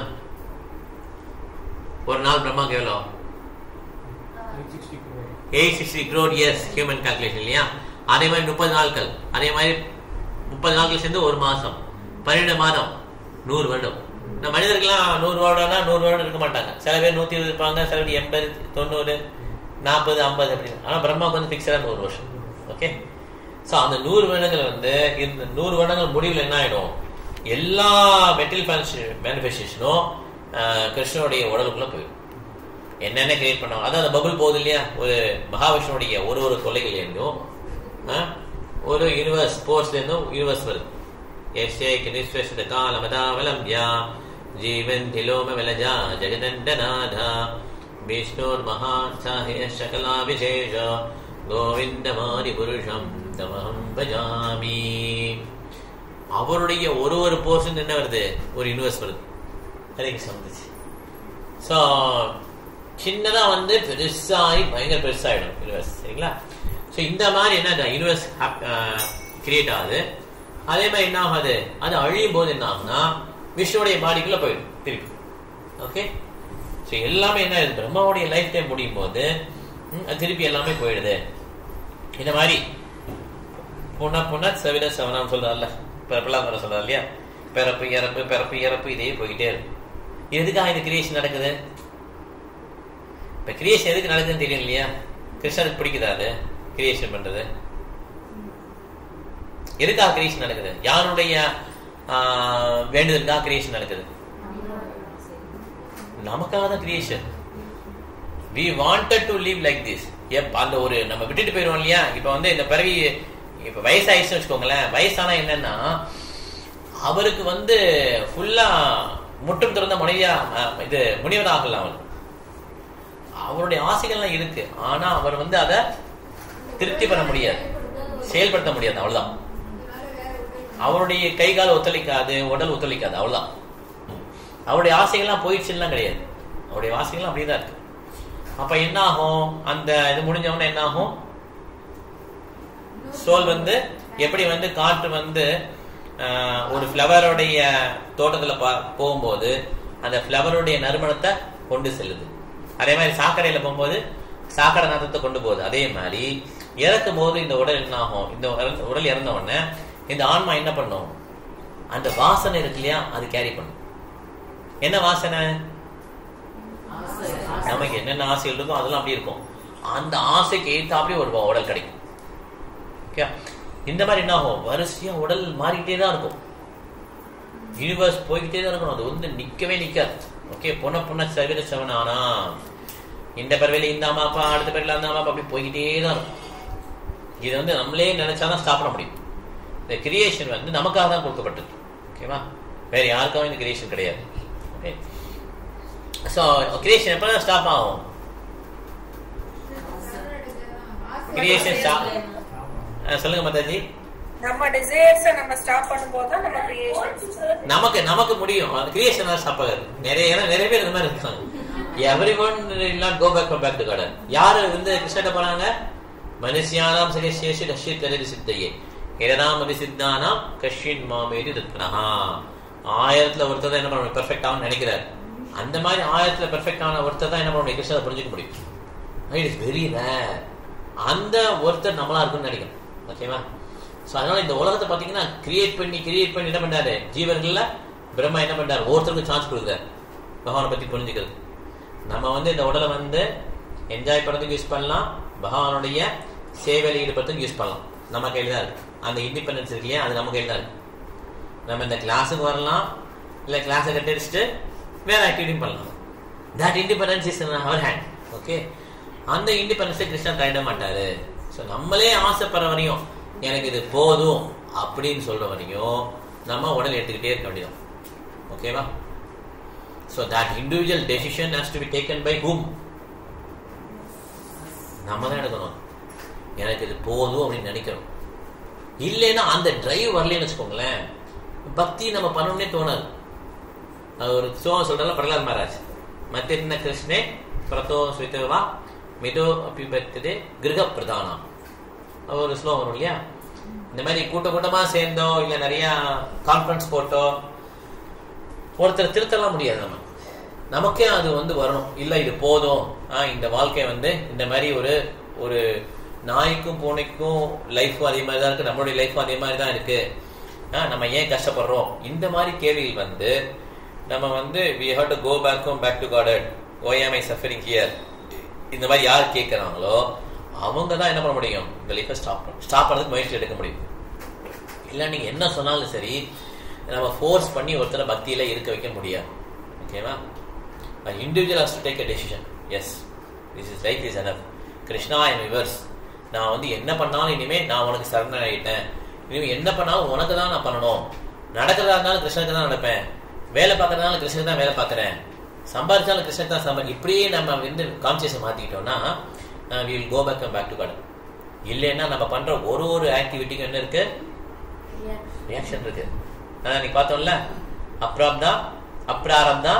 ஒரு நாள் பிரம்மாக்கு எவ்வளோ eight sixty crore. Eight sixty crore years human calculation இல்லையா அதே மாதிரி முப்பது நாட்கள் அதே மாதிரி முப்பது நாட்கள் சேர்ந்து ஒரு மாசம் பன்னெண்டு மாதம் நூறு வருடம் இந்த மனிதர்கள்லாம் நூறு வருடம்னா நூறு வருடம் இருக்க மாட்டாங்க சில பேர் நூத்தி இருபது இருப்பாங்க சில பேர் எண்பது தொண்ணூறு நாற்பது ஐம்பது அப்படின்னு ஆனா பிரம்மாவுக்கு வந்து ஃபிக்ஸடாக நூறு வருஷம் ஓகே ஸோ அந்த நூறு வருடங்கள் வந்து இந்த நூறு வருடங்கள் முடிவில் என்ன ஆயிடும் எல்லா மெட்டீரியல் மேனிஃபெஸ்டேஷனும் கிருஷ்ணனுடைய உடலுக்குள்ள போயிடும் என்னென்ன கிரியேட் பண்ணாங்க அதான் அந்த பபுள் போகுது இல்லையா ஒரு மகாவிஷ்ணுடைய ஒரு ஒரு தொல்லைகள் இருந்தும் ஆ, ஒரு யூனிவர்ஸ் ஸ்போர்ட்ஸ்ல இருந்தும் யூனிவர்ஸ் வருது எஸ்ஏ கிரிஸ்வஸ்த காலமதாவலம்யா ஜீவன் திலோம விலஜா ஜெகதண்டநாதா விஷ்ணுர் மகான் சாஹிய சகலா விசேஷ கோவிந்தமாரி புருஷம் தமஹம் பஜாமி அவருடைய ஒரு ஒரு போர்ஷன் என்ன வருது ஒரு யூனிவர்ஸ் வருது ஹரே கிருஷ்ணா வந்துச்சு ஸோ சின்னதா வந்து பெருசாகி பயங்கர பெருசாயிடும் யூனிவர்ஸ் சரிங்களா ஸோ இந்த மாதிரி என்ன யூனிவர்ஸ் கிரியேட் ஆகுது அதே மாதிரி என்ன ஆகாது அது அழியும் போது என்ன ஆகும்னா விஷ்ணுடைய பாடிக்குள்ள போயிடும் திருப்பி ஓகே ஸோ எல்லாமே என்ன ஆகுது பிரம்மாவுடைய லைஃப் டைம் முடியும் போது ம், அது திருப்பி எல்லாமே போயிடுது இந்த மாதிரி புன புன செவிட செவனான்னு சொல்றாருல்ல பிறப்பெல்லாம் வர சொல்றாரு இல்லையா பிறப்பு இறப்பு பிறப்பு இறப்பு இதே போய்கிட்டே இருக்கும் எதுக்காக இந்த கிரியேஷன் நடக்குது இப்ப கிரியேஷன் எதுக்கு நடக்குதுன்னு தெரியும் இல்லையா கிருஷ்ணனுக்கு பிடிக்குதா அது கிரியேஷன் பண்றது எதுக்காக கிரியேஷன் நடக்குது யாருடைய ஆஹ், வேண்டுதலுக்காக கிரியேஷன் நடக்குது நமக்காக தான் creation we wanted to leave like this if அந்த ஒரு நம்ம விட்டுட்டு போயிடுவோம் இல்லையா இப்ப வந்து இந்த பிறவி இப்ப வயசாயிடுச்சுன்னு வச்சுக்கோங்களேன் வயசானா என்னன்னா அவருக்கு வந்து ஃபுல்லா முட்டும் திறந்த மனைவியா அஹ், இது முனிவர் ஆகலாம் அவர் அவருடைய ஆசைகள்லாம் இருக்கு ஆனா அவர் வந்து அதை திருப்தி பண்ண முடியாது செயல்படுத்த முடியாது அவ்வளவுதான் அவருடைய கை கால் ஒத்துழைக்காது உடல் ஒத்துழைக்காது அவ்வளவுதான் அவருடைய ஆசைகள்லாம் போயிடுச்சுலாம் கிடையாது அவருடைய ஆசைகள்லாம் அப்படியே தான் இருக்கு அப்ப என்ன ஆகும் அந்த இது முடிஞ்சவொடனே என்ன ஆகும் சோல் வந்து எப்படி வந்து காற்று வந்து ஆஹ், ஒரு ஃப்ளவருடைய தோட்டத்துல பா- போகும்போது அந்த ஃப்ளவருடைய நறுமணத்தை கொண்டு செல்லுது அதே மாதிரி சாக்கடையில போகும்போது சாக்கடை நாத்தத்தை கொண்டு போகுது அதே மாதிரி இறக்கும் போது இந்த உடல் என்ன ஆகும் இந்த இறந்த- உடல் இறந்த உடனே இந்த ஆன்மா என்ன பண்ணும் அந்த வாசனை இருக்கு இல்லையா அது கேரி பண்ணும் என்ன வாசனை நமக்கு என்னென்ன ஆசைகள் இருக்கோ அதெல்லாம் அப்படி இருக்கும் அந்த ஆசைக்கு ஏத்தாப்படி ஒரு உடல் கிடைக்கும் ஓகே இந்த மாதிரி என்ன ஆகும் வரிசையா உடல் மாறிக்கிட்டே தான் இருக்கும் யூனிவர்ஸ் போய்கிட்டே தான் இருக்கணும் அது வந்து நிக்கவே நிக்காது ஓகே பொண்ண பொண்ண சவிர செவன் ஆனா இந்த பறவையில இந்த அம்மா அப்பா அடுத்த பறவையில அந்த அம்மா அப்பா அப்படி போய்கிட்டே தான் இருக்கும் இது வந்து நம்மளே நினைச்சாதான் ஸ்டாப் பண்ண முடியும் இந்த கிரியேஷன் வந்து நமக்காக தான் கொடுக்கப்பட்டது ஓகேவா வேற யாருக்காகவும் இந்த கிரியேஷன் கிடையாது ஓகே ஸோ கிரியேஷன் எப்போ ஸ்டாப் ஆகும் கிரியேஷன் ஸ்டாப் சொல்லுங்க மாதாஜி நம்ம டிசைர்ஸ் நம்ம ஸ்டாப் பண்ணும்போது தான் நம்ம கிரியேஷன் நமக்கு நமக்கு முடியும் அந்த கிரியேஷன் தான் ஸ்டாப் ஆகுது நிறைய ஏன்னா நிறைய பேர் இந்த மாதிரி இருக்காங்க every one not go back back to garden யாரு வந்து கிருஷ்ணகிட்ட போறாங்க மனுஷியானாம் சரி சேஷி ரஷ்ய கலரி சித்தையே இரதாமதி சித்தானாம் கஷ்யின் மாமேதி ரத்னஹா ஆயிரத்துல ஒருத்தர் தான் என்ன பண்ண பெர்ஃபெக்ட் ஆகும் நினைக்கிறார் அந்த மாதிரி ஆயிரத்துல பெர்ஃபெக்ட் ஆன ஒருத்தர் தான் என்ன பண்ண முடியும் கிருஷ்ணரை புரிஞ்சுக்க முடியும் இட் இஸ் வெரி ரேர் அந்த ஒருத்தர் நம்மளா இருக்கும்னு நினைக்கிறேன் ஓகேவா ஸோ அதனால இந்த உலகத்தை பார்த்தீங்கன்னா கிரியேட் பண்ணி கிரியேட் பண்ணி என்ன பண்ணாரு ஜீவர்கள்ல பிரம்மா என்ன பண்ணாரு ஒவ்வொருத்தருக்கும் சான்ஸ் கொடுக்குறாரு பகவானை பத்தி புரிஞ்சுக்கிறது நம்ம வந்து இந்த உடலை வந்து என்ஜாய் பண்ணுறதுக்கு யூஸ் பண்ணலாம் பகவானுடைய சேவையில் ஈடுபடுறதுக்கு யூஸ் பண்ணலாம் நம்ம கையில் தான் இருக்கு அந்த இண்டிபெண்டன்ஸ் இருக்கு இல்லையா அது நம்ம கையில் தான் இருக்கு நம்ம இந்த கிளாஸுக்கு வரலாம் இல்லை கிளாஸை கட்டடிச்சுட்டு வேற ஆக்டிவிட்டியும் பண்ணலாம் that independence is in our hand okay அந்த இண்டிபெண்டன்ஸை கிருஷ்ணன் கையிட மாட்டாரு ஸோ நம்மளே ஆசைப்படுற வரையும் எனக்கு இது போதும் அப்படின்னு சொல்ற வரையும் நம்ம உடல் எடுத்துக்கிட்டே இருக்க வேண்டியது ஓகேவா so that individual decision has to be taken by whom நம்ம தான் எடுக்கணும் எனக்கு இது போதும் அப்படின்னு நினைக்கிறோம் இல்லைன்னா அந்த டிரைவ் வரலன்னு வச்சுக்கோங்களேன் பக்தி நம்ம பண்ணணும்னே தோணாது அது ஒரு சோகம் சொல்றதுல பிரகலாத் மகாராஜ் மத்திய கிருஷ்ணே பிரதோ ஸ்விதவா மிதோ அபிபத்ததே கிரக பிரதானம் அது ஒரு ஸ்லோகம் வரும் இல்லையா இந்த மாதிரி கூட்ட கூட்டமா சேர்ந்தோ இல்ல நிறைய கான்ஃபரன்ஸ் போட்டோ ஒருத்தர் திருத்தலாம் முடியாது நம்ம நமக்கே அது வந்து வரணும் இல்ல இது போதும் ஆஹ் இந்த வாழ்க்கை வந்து இந்த மாதிரி ஒரு ஒரு நாய்க்கும் பூனைக்கும் லைஃப்பும் அதே மாதிரி தான் இருக்கு நம்மளுடைய லைஃப்பும் அதே மாதிரி தான் இருக்கு ஆஹ் நம்ம ஏன் கஷ்டப்படுறோம் இந்த மாதிரி கேள்விகள் வந்து நம்ம வந்து we have to go back home back to godhead why am I suffering here இந்த மாதிரி யார் கேட்குறாங்களோ அவங்க தான் என்ன பண்ண முடியும் இந்த லைஃப்பை ஸ்டாப் பண்ண ஸ்டாப் பண்ணுறதுக்கு முயற்சி எடுக்க முடியும் இல்லை நீங்கள் என்ன சொன்னாலும் சரி நம்ம ஃபோர்ஸ் பண்ணி ஒருத்தரை பக்தியில் இருக்க வைக்க முடியாது ஓகேவா individual has to take a decision yes this is like is enough Krishna N viewers நான் வந்து என்ன பண்ணாலும் இனிமேல் நான் உனக்கு சரண ஆகிட்டேன் இனிமேல் என்ன பண்ணாலும் உனக்கு தான் நான் பண்ணணும் நடக்கிறதா இருந்தாலும் கிருஷ்ணனுக்கு தான் நடப்பேன் வேலை பார்க்கறதுனால கிருஷ்ணன் தான் வேலை பார்க்குறேன் சம்பாதிச்சாலும் கிருஷ்ணன் தான் சம்பாதி இப்படியே நம்ம வந்து கான்சியஸை மாற்றிக்கிட்டோம்னா we will go back back to god இல்லைன்னா நம்ம பண்ற ஒரு ஒரு ஆக்டிவிட்டிக்கும் என்ன இருக்கு ரியாக்ஷன் இருக்கு அதான் நீ பார்த்தோம்ல அப்ராப்தா அப்ராரப்தா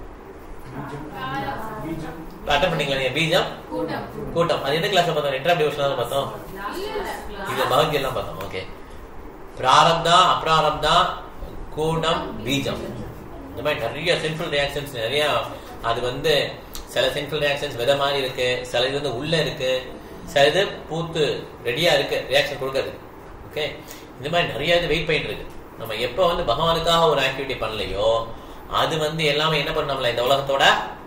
பீஜம் அட்டன் பண்ணீங்களா நீங்க பீஜம் கூட்டம் அது எந்த கிளாஸ்ல பார்த்தோம் இன்டர் டிவிஷன் பார்த்தோம் இது பகவத்கீதை பார்த்தோம் ஓகே பிராரப்தா அப்ராரப்தா கூடம் பீஜம் இந்த மாதிரி நிறைய சிம்பிள் ரியாக்ஷன்ஸ் நிறைய அது வந்து சில சிம்பிள் ரியாக்ஷன்ஸ் வித மாதிரி இருக்கு சில இது வந்து உள்ள இருக்கு சில இது பூத்து ரெடியா இருக்கு ரியாக்ஷன் கொடுக்காது ஓகே இந்த மாதிரி நிறைய இது வெயிட் பண்ணிட்டு இருக்கு நம்ம எப்போ வந்து பகவானுக்காக ஒரு ஆக்டிவிட்டி பண்ணலையோ அது வந்து எல்லாமே என்ன பண்ணும் நம்மள இந்த உலகத்தோட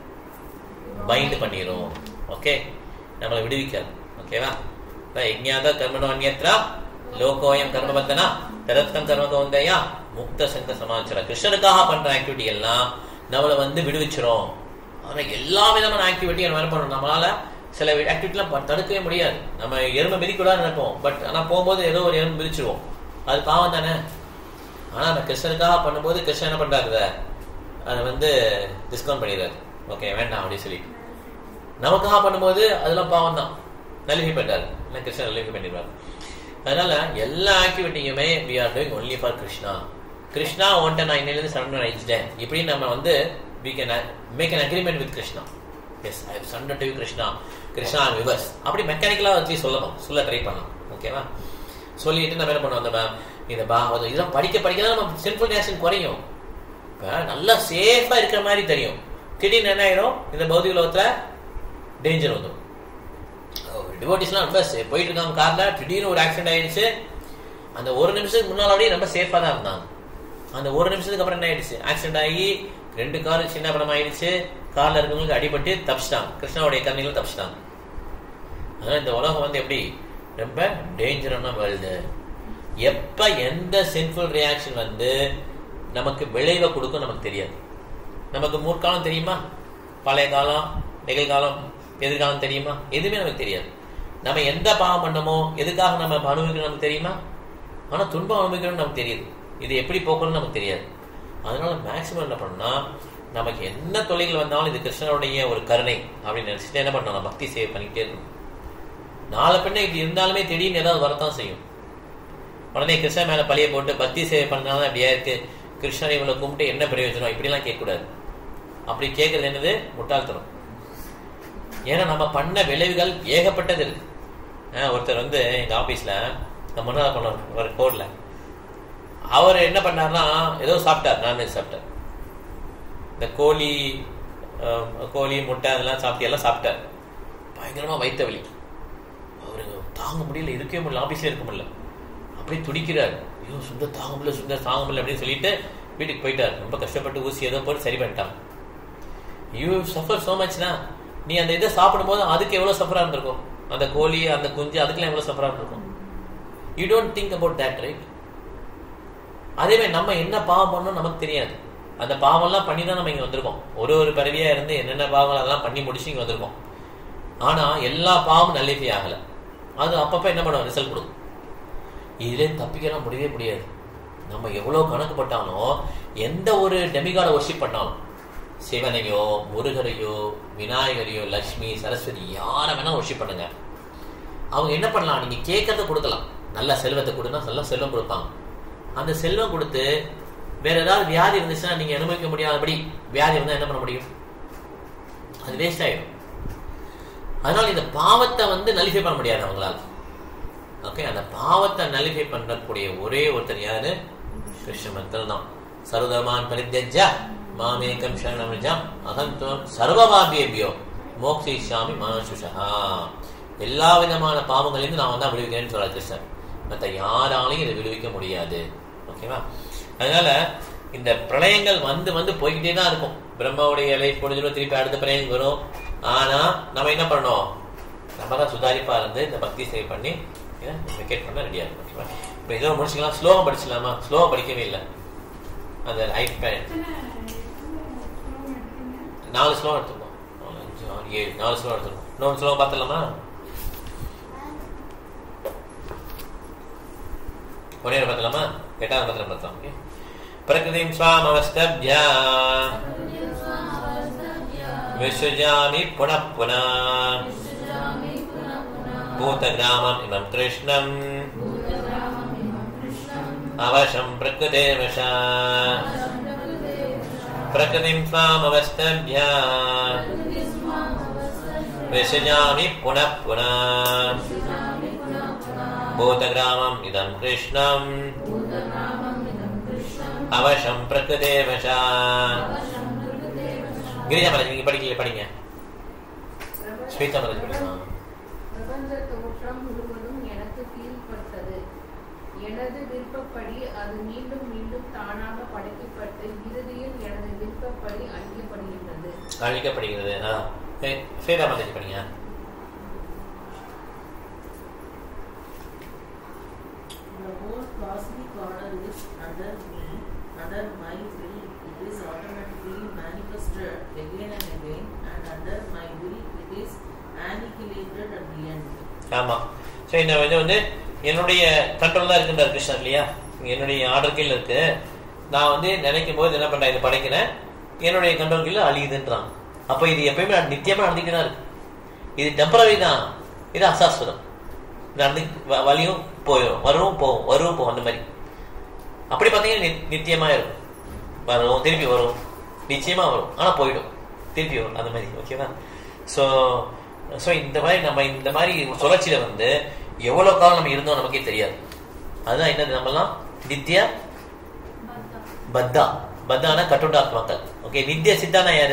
பைண்ட் பண்ணிரும் ஓகே நம்மளை விடுவிக்காது ஓகேவா யஜ்ஞாத கர்மணோ அந்யத்ரா லோகோயம் கர்மபந்தனா தரத்கம் கர்ம கவுந்தையா முக்த சங்க சமாச்சார கிருஷ்ணனுக்காக பண்ற ஆக்டிவிட்டி எல்லாம் நம்மளை வந்து விடுவிச்சிரும் ஆனா எல்லா விதமான ஆக்டிவிட்டி நம்ம என்ன பண்ணணும் நம்மளால சில ஆக்டிவிட்டிலாம் தடுக்கவே முடியாது நம்ம எறும்பை மிதிக்கூடாது நினைப்போம் பட் ஆனா போகும்போது ஏதோ ஒரு எறும்பு மிதிச்சிருவோம் அது பாவம் தானே ஆனா நம்ம கிருஷ்ணனுக்காக பண்ணும்போது கிருஷ்ணன் என்ன பண்றாரு அதை வந்து டிஸ்கவுண்ட் பண்ணிடுறாரு ஓகே வேண்டாம் அப்படின்னு சொல்லிட்டு நமக்காக பண்ணும்போது அதெல்லாம் பாவம் தான் நலிஃபை பண்றாரு இல்லை கிருஷ்ணன் நலிஃபை பண்ணிடுவார் அதனால எல்லா ஆக்டிவிட்டியுமே we are doing only for Krishna Krishna ஒன்ட்ட நான் இன்னிலிருந்து சரண்டர் ஆயிடுச்சிட்டேன் இப்படி நம்ம வந்து we can make an agreement with Krishna yes I surrender to Krishna Krishna விவர்ஸ் அப்படி மெக்கானிக்கலாக வச்சு சொல்லணும் சொல்ல ட்ரை பண்ணலாம் ஓகேவா சொல்லிட்டு நம்ம என்ன பண்ணுவோம் அந்த இந்த பாகவதம் இதெல்லாம் படிக்க படிக்க தான் நம்ம சிம்பிள் ரியாக்ஷன் குறையும் இப்போ நல்லா சேஃபாக இருக்கிற மாதிரி தெரியும் திடீர்னு என்ன ஆயிடும் இந்த பௌதிக உலகத்தில் டேஞ்சர் வந்துடும் டிவோட்டிஸ்லாம் ரொம்ப போயிட்டு இருக்காங்க காரில் திடீர்னு ஒரு ஆக்சிடென்ட் ஆயிடுச்சு அந்த ஒரு நிமிஷத்துக்கு முன்னாலே ரொம்ப சேஃபாக தான் இருந்தாங்க அந்த ஒரு நிமிஷத்துக்கு அப்புறம் என்ன ஆயிடுச்சு ஆக்சிடென்ட் ஆகி ரெண்டு காரும் சின்ன படம் ஆயிடுச்சு காரில் இருக்கவங்களுக்கு அடிபட்டு தப்பிச்சிட்டாங்க கிருஷ்ணாவுடைய கண்ணிகள் தப்பிச்சிட்டாங்க அதனால் இந்த உலகம் வந்து எப்படி ரொம்ப டேஞ்சரான வேர்ல்டு எப்ப எந்த சின்ஃபுல் ரியாக்ஷன் வந்து நமக்கு விளைவை கொடுக்கும் நமக்கு தெரியாது நமக்கு முற்காலம் தெரியுமா பழைய காலம் நிகழ்காலம் எதிர்காலம் தெரியுமா எதுவுமே நமக்கு தெரியாது நம்ம எந்த பாவம் பண்ணமோ எதுக்காக நம்ம அனுபவிக்கணும் நமக்கு தெரியுமா ஆனா துன்பம் அனுபவிக்கணும்னு நமக்கு தெரியுது இது எப்படி போக்கணும்னு நமக்கு தெரியாது அதனால மேக்சிமம் என்ன பண்ணா நமக்கு என்ன தொழில்கள் வந்தாலும் இது கிருஷ்ணனுடைய ஒரு கருணை அப்படின்னு நினைச்சிட்டு என்ன பண்ணணும் பக்தி சேவை பண்ணிக்கிட்டே இருக்கணும் நாலு பெண்ணை இப்படி இருந்தாலுமே திடீர்னு ஏதாவது வரத்தான் செய்யும் உடனே கிருஷ்ணன் மேல பழிய போட்டு பக்தி சேவை பண்ணாதான் அப்படியா இருக்கு கிருஷ்ணனை இவங்களை கும்பிட்டு என்ன பிரயோஜனம் இப்படிலாம் கேட்கக்கூடாது அப்படி கேட்கறது என்னது முட்டாள்தனம் ஏன்னா நம்ம பண்ண விளைவுகள் ஏகப்பட்டது இருக்கு ஒருத்தர் வந்து எங்க ஆபீஸ்ல முன்னாள் பண்ண ஒரு கோட்ல அவர் என்ன பண்ணார்னா ஏதோ சாப்பிட்டார் நான்வெஜ் சாப்பிட்டார் இந்த கோழி கோழி முட்டை அதெல்லாம் சாப்பிட்டு எல்லாம் சாப்பிட்டார் பயங்கரமா வைத்த வலி அவருக்கு தாங்க முடியல இருக்கவே முடியல ஆபீஸ்ல இருக்க முடியல அப்படியே துடிக்கிறார் ஐயோ சுந்தர் தாங்க முடியல சுந்தர் தாங்க முடியல அப்படின்னு சொல்லிட்டு வீட்டுக்கு போயிட்டார் ரொம்ப கஷ்டப்பட்டு ஊசி ஏதோ போட்டு சரி பண்ணிட்டாங்க யூ சஃபர் சோ மச்னா நீ அந்த இதை சாப்பிடும்போது அதுக்கு எவ்வளவு சஃபரா இருந்திருக்கும் அந்த கோழி அந்த குஞ்சு அதுக்கெல்லாம் எவ்வளவு சஃபரா இருந்திருக்கும் you don't think about that right அதே மாதிரி நம்ம என்ன பாவம் பண்ணோம் நமக்கு தெரியாது அந்த பாவம்லாம் பண்ணி தான் நம்ம இங்க வந்திருக்கோம் ஒரு ஒரு பிறவியா இருந்து என்னென்ன பாவங்கள் அதெல்லாம் பண்ணி முடிச்சு இங்க வந்திருக்கோம் ஆனா எல்லா பாவமும் நல்லிஃபை ஆகல அது அப்பப்ப என்ன பண்ணும் ரிசல்ட் கொடுக்கும் இதுல தப்பிக்கலாம் முடியவே முடியாது நம்ம எவ்வளவு கணக்கு பட்டாலும் எந்த ஒரு டெமிகாட ஒர்ஷிப் பண்ணாலும் சிவனையோ முருகரையோ விநாயகரையோ லக்ஷ்மி சரஸ்வதி யாரை வேணா ஒர்ஷிப் பண்ணுங்க அவங்க என்ன பண்ணலாம் நீங்க கேட்கறத கொடுக்கலாம் நல்ல செல்வத்தை கொடுத்தா நல்ல செல்வம் கொடுப்பாங்க அந்த செல்வம் கொடுத்து வேற ஏதாவது வியாதி இருந்துச்சுன்னா நீங்க அனுபவிக்க முடியாதபடி வியாதி இருந்தா என்ன பண்ண முடியும் அது வேஸ்ட் ஆயிடும் அதனால இந்த பாவத்தை வந்து நலிஃபை பண்ண முடியாது அவங்களால ஓகே அந்த பாவத்தை நலிஃபை பண்ணக்கூடிய ஒரே ஒருத்தர் யாரு கிருஷ்ண மத்தர் தான் சர்வதர்மான் பரித்யஜ மாமேகம் சரணமிஜம் அகந்தோம் சர்வபாபியபியோ மோக்ஷிஷாமி மனசுஷா எல்லா விதமான பாவங்களிலிருந்து நான் வந்து விடுவிக்கிறேன்னு சொல்றாரு கிருஷ்ணன் மற்ற யாராலையும் இதை விடுவிக்க முடியாது ஓகேவா அதனால இந்த பிரளயங்கள் வந்து வந்து போய்கிட்டே தான் இருக்கும் பிரம்மாவுடைய லைஃப் முடிஞ்சிடும் திருப்பி அடுத்த பிரளயம் வரும் ஆனா நம்ம என்ன பண்ணோம் நம்ம தான் சுதாரிப்பா இருந்து இந்த பக்தி சேவை பண்ணி வெக்கேட் பண்ண ரெடியா இருக்கும் ஓகேவா இப்போ இதோ முடிச்சுக்கலாம் ஸ்லோவா படிச்சலாமா ஸ்லோவா படிக்கவே இல்லை அந்த லைஃப் நாலு ஸ்லோவா எடுத்துக்கோம் நாலு, அஞ்சு ஆறு ஏழு நாலு ஸ்லோவா எடுத்துக்கோம் இன்னொன்று ஸ்லோவா பார்த்துடலாமா ஒரே ஒரு பார்த்துலாமா எட்டாவது பத்திரம் பார்த்தோம் ஓகே பிரகிருதிம் ஸ்வாம் அவஸ்தப்ய விசுஜாமி புனః புனः भूतग्रामम् इमं कृष्णम् अवशं प्रकृते वशा प्रकृतिं स्वामवस्तभ्य विसृजामि पुनः पुनः भूतग्रामम् इदं कृष्णम् अवशं प्रकृते वशा गिरिजा महाराज நீங்க படிக்கல படிங்க ஸ்வேதா महाराज படிங்க பிரபஞ்ச தோற்றம் முழுவதும் எனக்கு கீழ்ப்பட்டது எனது விருப்பப்படி அது மீண்டும் மீண்டும் தானாக படைக்கப்பட்டு இறுதியில் எனது விருப்பப்படி அழிக்கப்படுகின்றது அழிக்கப்படுகிறது ஆ ஏய், ஸ்வேதா மாதிரி படிங்க The whole cosmic order is under me, under my will. It is automatically manifested again and again, and under my will, it is annihilated at the end. ஆமா ஸோ இந்த இது வந்து என்னுடைய கண்ட்ரோல் தான் இருக்குன்றார் கிருஷ்ணன் இல்லையா என்னுடைய ஆர்டர் கீழ இருக்கு நான் வந்து நினைக்கும் போது என்ன பண்றேன் இதை படைக்கிறேன் என்னுடைய கண்ட்ரோல் கீழ அழியுதுன்றான் அப்ப இது எப்பயுமே நித்தியமா நடந்துட்டு தான் இருக்கு இது டெம்பரரி தான் இது அசாஸ்வரம் நடந்து வ- வலியும் போயிடும் வரும் போகும் வரும் போகும் அந்த மாதிரி அப்படி பார்த்தீங்கன்னா நி- நித்தியமா இருக்கும் வரும் திருப்பி வரும் நிச்சயமா வரும் ஆனா போயிடும் திருப்பி வரும் அந்த மாதிரி ஓகேவா ஸோ ஸோ இந்த மாதிரி நம்ம இந்த மாதிரி சுழற்சியில வந்து எவ்வளவு காலம் நம்ம இருந்தோம் நமக்கே தெரியாது அதுதான் என்னது நம்மலாம் நித்யா பத்தா பத்தானா கட்டுண்டாத்மாக்கள் ஓகே நித்ய சித்தானா யாரு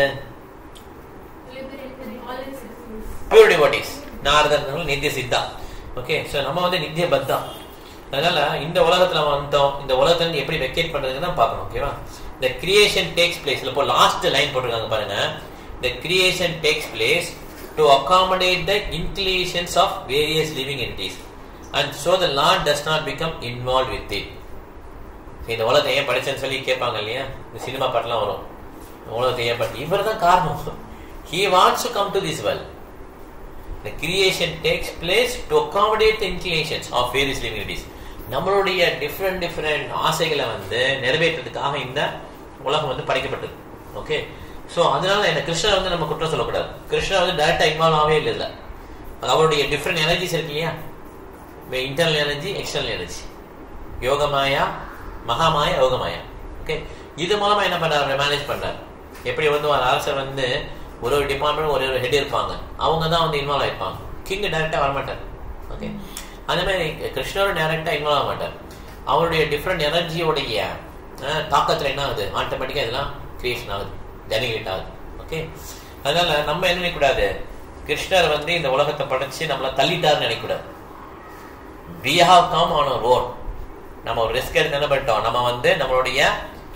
பியூர் டிவோட்டிஸ் நாரதர்கள் நித்திய சித்தா ஓகே ஸோ நம்ம வந்து நித்திய பத்தா அதனால இந்த உலகத்துல நம்ம வந்தோம் இந்த உலகத்துல இருந்து எப்படி வெக்கேட் பண்றதுன்னு தான் பார்க்கணும் ஓகேவா இந்த கிரியேஷன் டேக்ஸ் பிளேஸ் இப்போ லாஸ்ட் லைன் போட்டிருக்காங்க பாருங்க the creation takes place to accommodate the inclinations of various living entities and so the Lord does not become involved with it இந்த உலகத்தை ஏன் படிச்சேன்னு சொல்லி கேட்பாங்க இல்லையா இந்த சினிமா பாட்டுலாம் வரும் இந்த உலகத்தை ஏன் படி இவர் தான் காரணம் he wants to come to this world the creation takes place to accommodate the inclinations of various living entities நம்மளுடைய டிஃப்ரெண்ட் டிஃப்ரெண்ட் ஆசைகளை வந்து நிறைவேற்றுறதுக்காக இந்த உலகம் வந்து படைக்கப்பட்டது ஓகே ஸோ அதனால என்ன கிருஷ்ணர் வந்து நம்ம குற்றம் சொல்லக்கூடாது கிருஷ்ணர் வந்து டைரக்டா இன்வால்வ் ஆகவே இல்லை இல்லை அவருடைய டிஃப்ரெண்ட் எனர்ஜிஸ் இருக்கு இல்லையா internal energy external energy Yogamaya மகாமாயா யோகமாயா ஓகே இது மூலமா என்ன பண்றாரு மேனேஜ் பண்றாரு எப்படி வந்து ஒரு அரசர் வந்து ஒரு ஒரு டிபார்ட்மெண்ட் ஒரு ஒரு ஹெட் இருப்பாங்க அவங்க தான் வந்து இன்வால்வ் ஆயிருப்பாங்க கிங் டைரக்டா வரமாட்டார் ஓகே அதே மாதிரி கிருஷ்ணரும் டைரக்டா இன்வால்வ் ஆக மாட்டார் அவருடைய டிஃப்ரெண்ட் எனர்ஜியோடைய தாக்கத்துல என்ன ஆகுது ஆட்டோமேட்டிக்கா இதெல்லாம் கிரியேஷன் ஆகுது ஜெனரேட் ஆகுது ஓகே அதனால நம்ம என்ன நினைக்கக்கூடாது கிருஷ்ணர் வந்து இந்த உலகத்தை படைச்சு நம்மளை தள்ளிட்டாருன்னு நினைக்கக்கூடாது we have come on a road நம்ம ஒரு ரிஸ்க் எடுத்து என்ன பண்ணிட்டோம் நம்ம வந்து நம்மளுடைய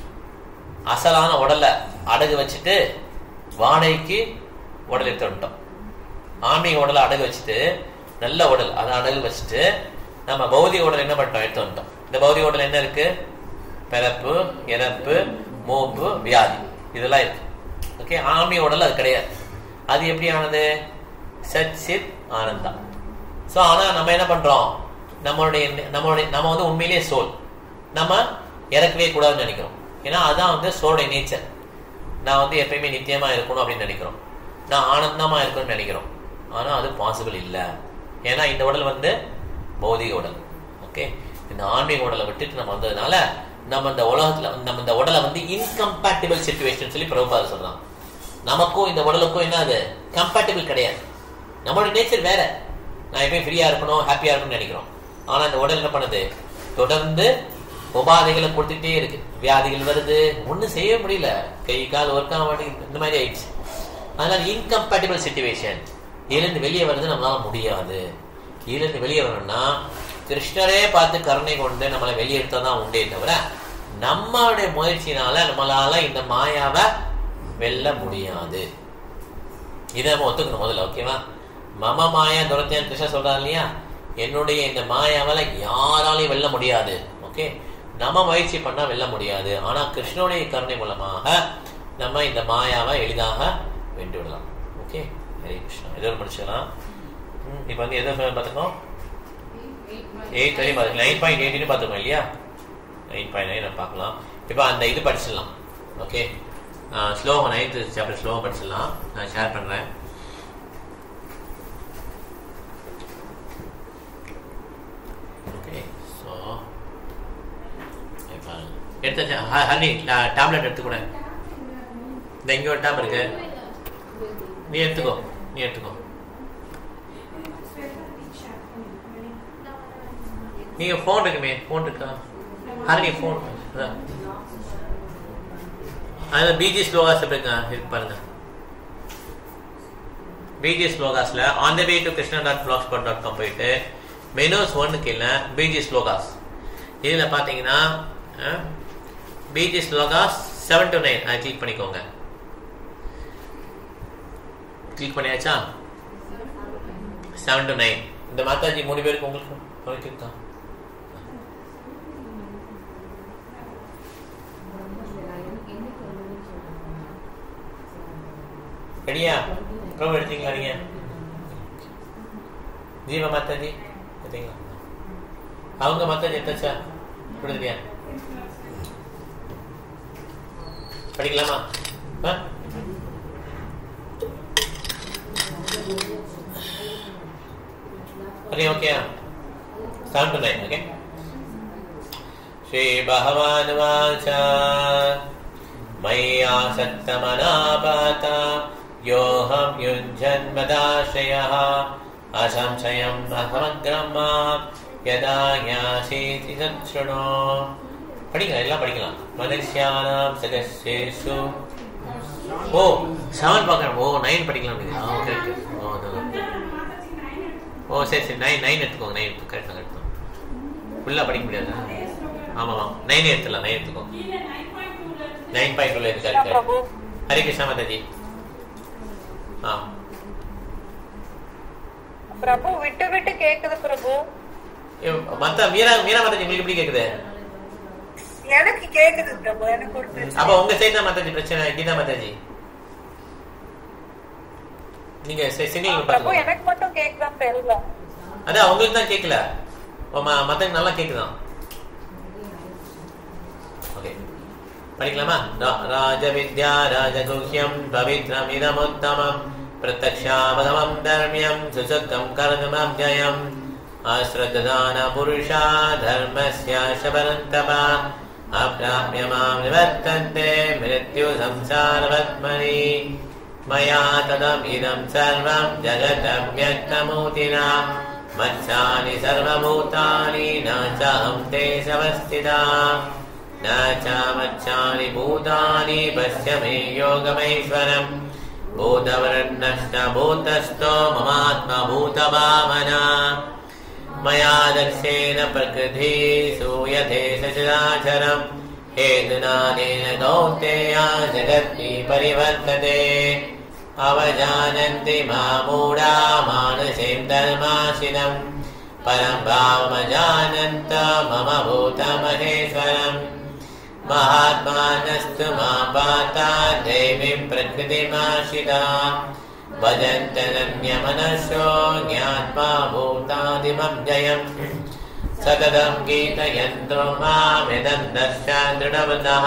அசலான உடலை அடகு வச்சுட்டு வாடகைக்கு உடல் எடுத்து வந்துட்டோம் ஆன்மீக உடலை அடகு வச்சுட்டு நல்ல உடல் அதை அடகு வச்சுட்டு நம்ம பௌதிக உடல் என்ன பண்ணிட்டோம் எடுத்து வந்துட்டோம் இந்த பௌதிக உடல் என்ன இருக்கு பிறப்பு இறப்பு மூப்பு வியாதி இதெல்லாம் இருக்கு ஓகே ஆன்மீக உடல் அது கிடையாது அது எப்படி ஆனது சத் சித் ஆனந்தா ஸோ ஆனா நம்ம என்ன பண்றோம் நம்மளுடைய நம்மளுடைய நம்ம வந்து உண்மையிலேயே சோல் நம்ம இறக்கவே கூடாதுன்னு நினைக்கிறோம் ஏன்னா அதான் வந்து சோளுடைய நேச்சர் நான் வந்து எப்பயுமே நித்தியமா இருக்கணும் அப்படின்னு நினைக்கிறோம் நான் ஆனந்தமா இருக்கணும்னு நினைக்கிறோம் ஆனா அது பாசிபிள் இல்லை ஏன்னா இந்த உடல் வந்து பௌதிக உடல் ஓகே இந்த ஆன்மீக உடலை விட்டுட்டு நம்ம வந்ததுனால நம்ம இந்த உலகத்துல நம்ம இந்த உடலை வந்து இன்கம்பேட்டிபிள் சுச்சுவேஷன் சொல்லி பிரபுபாத சொல்றான் நமக்கும் இந்த உடலுக்கும் என்ன அது கம்பேட்டிபிள் கிடையாது நம்மளோட நேச்சர் வேற நான் எப்பயும் ஃப்ரீயா இருக்கணும் ஹாப்பியா இருக்கணும்னு நினைக்கிறோம் ஆனா இந்த உடல் என்ன பண்ணுது தொடர்ந்து உபாதைகளை கொடுத்துட்டே இருக்கு வியாதிகள் வருது ஒண்ணும் செய்ய முடியல கை கால் ஒர்க் ஆக மாட்டேங்குது இந்த மாதிரி ஆயிடுச்சு அதனால இன்கம்பேட்டிபிள் சுச்சுவேஷன் இதுலேருந்து வெளியே வர்றது நம்மளால முடியாது இதுலேருந்து வெளியே வரணும்னா கிருஷ்ணரே பார்த்து கருணை கொண்டு நம்மளை வெளியெடுத்தா தான் உண்டே தவிர நம்மளுடைய முயற்சினால நம்மளால இந்த மாயாவை வெல்ல முடியாது இதை நம்ம ஒத்துக்கணும் முதல்ல ஓகேவா மம மாயா துரத்தியான் கிருஷ்ணன் சொல்றாரு இல்லையா என்னுடைய இந்த மாயாவால யாராலையும் வெல்ல முடியாது ஓகே நம்ம முயற்சி பண்ணா வெல்ல முடியாது ஆனா கிருஷ்ணனுடைய கருணை மூலமாக நம்ம இந்த மாயாவை எளிதாக வென்று விடலாம் ஓகே ஹரே கிருஷ்ணா இதோட முடிச்சிடலாம் ம், இப்ப வந்து எதை பார்த்துக்கணும் எயிட் வரையும் பார்த்துக்கலாம் நைன் பாயிண்ட் எயிட்டின்னு பார்த்துக்கோம் இல்லையா நைன் பாயிண்ட் நைன் பார்க்கலாம் இப்போ அந்த இது படிச்சிடலாம் ஓகே ஸ்லோகம் நைன்த்து சாப்டர் ஸ்லோகம் படிச்சிடலாம் நான் ஷேர் பண்ணுறேன் ஓகே ஸோ எடுத்தாச்சா ஹ- ஹரி டேப்லெட் எடுத்துக்கூட இந்த இங்கே ஒரு டேப் இருக்கு நீ எடுத்துக்கோ நீ எடுத்துக்கோ நீங்க ஃபோன் இருக்குமே ஃபோன் இருக்கா ஹரணி ஃபோன் அதான் அதில் பிஜி ஸ்லோகாஸ் இருக்குங்க இருக்கு பாருங்க பிஜி ஸ்லோகாஸ்ல on the way to Krishna dot blogspot dot com போயிட்டு மெனோஸ் ஒன்னுக்கு இல்லை பிஜி ஸ்லோகாஸ் இதில் பார்த்தீங்கன்னா BG slokas seven to nine அதை கிளிக் பண்ணிக்கோங்க கிளிக் பண்ணியாச்சா செவன் டு நைன் இந்த மாதாஜி மூணு பேருக்கு உங்களுக்கு உங்களுக்கு இருக்கா ரெடியா ப்ரோ எடுத்தீங்களா நீங்க ஜீவா மாதாஜி எடுத்தீங்களா அவங்க மாதாஜி எடுத்தாச்சா கொடுத்துட்டியா படிக்கலாமா ஆ? अरे okay seven to nine okay Shri भगवान वाचा मय्या सत्तमनापात योऽहं युञ्जन्मदाश्रयः असंशयम् अहमग्रम् यदा यासीति तच्छृणु படிக்கலாம் எல்லாம் படிக்கலாம் மனுஷியானாம் சகசேஷு ஓ செவன் பார்க்கணும் ஓ நைன் படிக்கலாம் ஆ ஓகே ஓகே ஓ நல்லா ஓ சரி சரி நைன் நைன் எடுத்துக்கோங்க நைன் எடுத்து கரெக்டாக கரெக்டாக ஃபுல்லாக படிக்க முடியாது ஆமாம் ஆமாம் நைன் எடுத்துடலாம் நைன் எடுத்துக்கோங்க நைன் பாயிண்ட் டூல இருக்கு கரெக்ட் பிரபு ஹரி கிருஷ்ணா மாதாஜி ஆ பிரபு விட்டு விட்டு கேக்குது பிரபு இவ்- மத்த மீரா மீரா மாதாஜி உங்களுக்கு எப்படி கேக்குது எனக்கு கேக்குது பிரபு எனக்கு ஒரு பிரச்சனை அப்ப உங்க சைடு தான் மாதாஜி பிரச்சனை கீதா மாதாஜி நீங்க சிங்கிள் பிரபு பாத்துக்கோங்க எனக்கு மட்டும் கேக்குதான் தெரியல அதான் உங்களுக்கு தான் கேட்கல மத்தவங்க நல்லா கேக்குதான் ஓகே படிக்கலாமா ரா- ராஜவித்யா ராஜகுஹ்யம் பவித்ரமிதமுத்தமம் பிரத்யக்ஷாபதமம் தர்மியம் சுசுத்தம் கர்மம் ஜயம் ஆஸ்ரதான புருஷா தர்மஸ்ய சபரந்தபா அப்ராப்ய மாம் நிவர்த்தந்தே மிருத்யு சம்சாரவத்மனி मया तदम् इदम् सर्वम् जगतम् व्यक्तमूर्तिना मत्सानि सर्वभूतानि न चाहम् ते समस्थिता न च मत्सानि भूतानि पश्य मे योगमैश्वरम् भूतवरन्नश्च भूतस्थो ममात्मभूतभावना मया दर्शेन प्रकृति सूयते सचराचरम् हेतुनानेन कौन्तेया जगत्ति परिवर्तते अवजानन्ति मामूढा मानसीं धर्माशिनम् परं भावमजानन्त मम भूतमहेश्वरम् महात्मानस्तु मां पाता देवीं प्रकृतिमाशिता भजन्तनन्यमनसो ज्ञात्मा भूतादिमव्ययम् सततं गीतयन्तो मामिदन्तश्च दृढवतः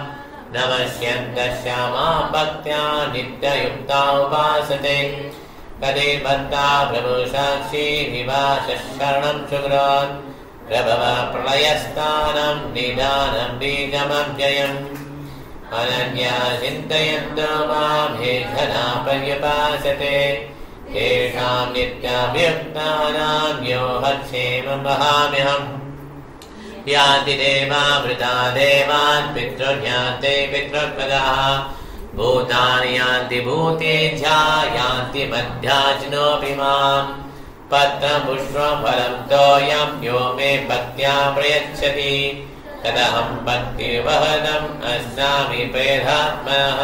नमस्यन्तस्य मां भक्त्या नित्ययुक्ता उपासते कदे भक्ता प्रभुसाक्षी निवासः शरणं सुग्रान् प्रभव प्रलयस्थानं निदानं बीजमव्ययम् अनन्या चिन्तयन्तो मां हे घना पर्यपासते तेषां नित्याभियुक्तानां यो हक्षेमं वहाम्यहम् यान्ति देवामृता देवान् पितृज्ञाते पितृपदः भूतानि यान्ति भूतेज्या यान्ति मध्याचिनोऽपि माम् पत्रपुष्पं फलं तोयं यो मे भक्त्या प्रयच्छति तदहं भक्तिवहनम् अस्नामि प्रेधात्मनः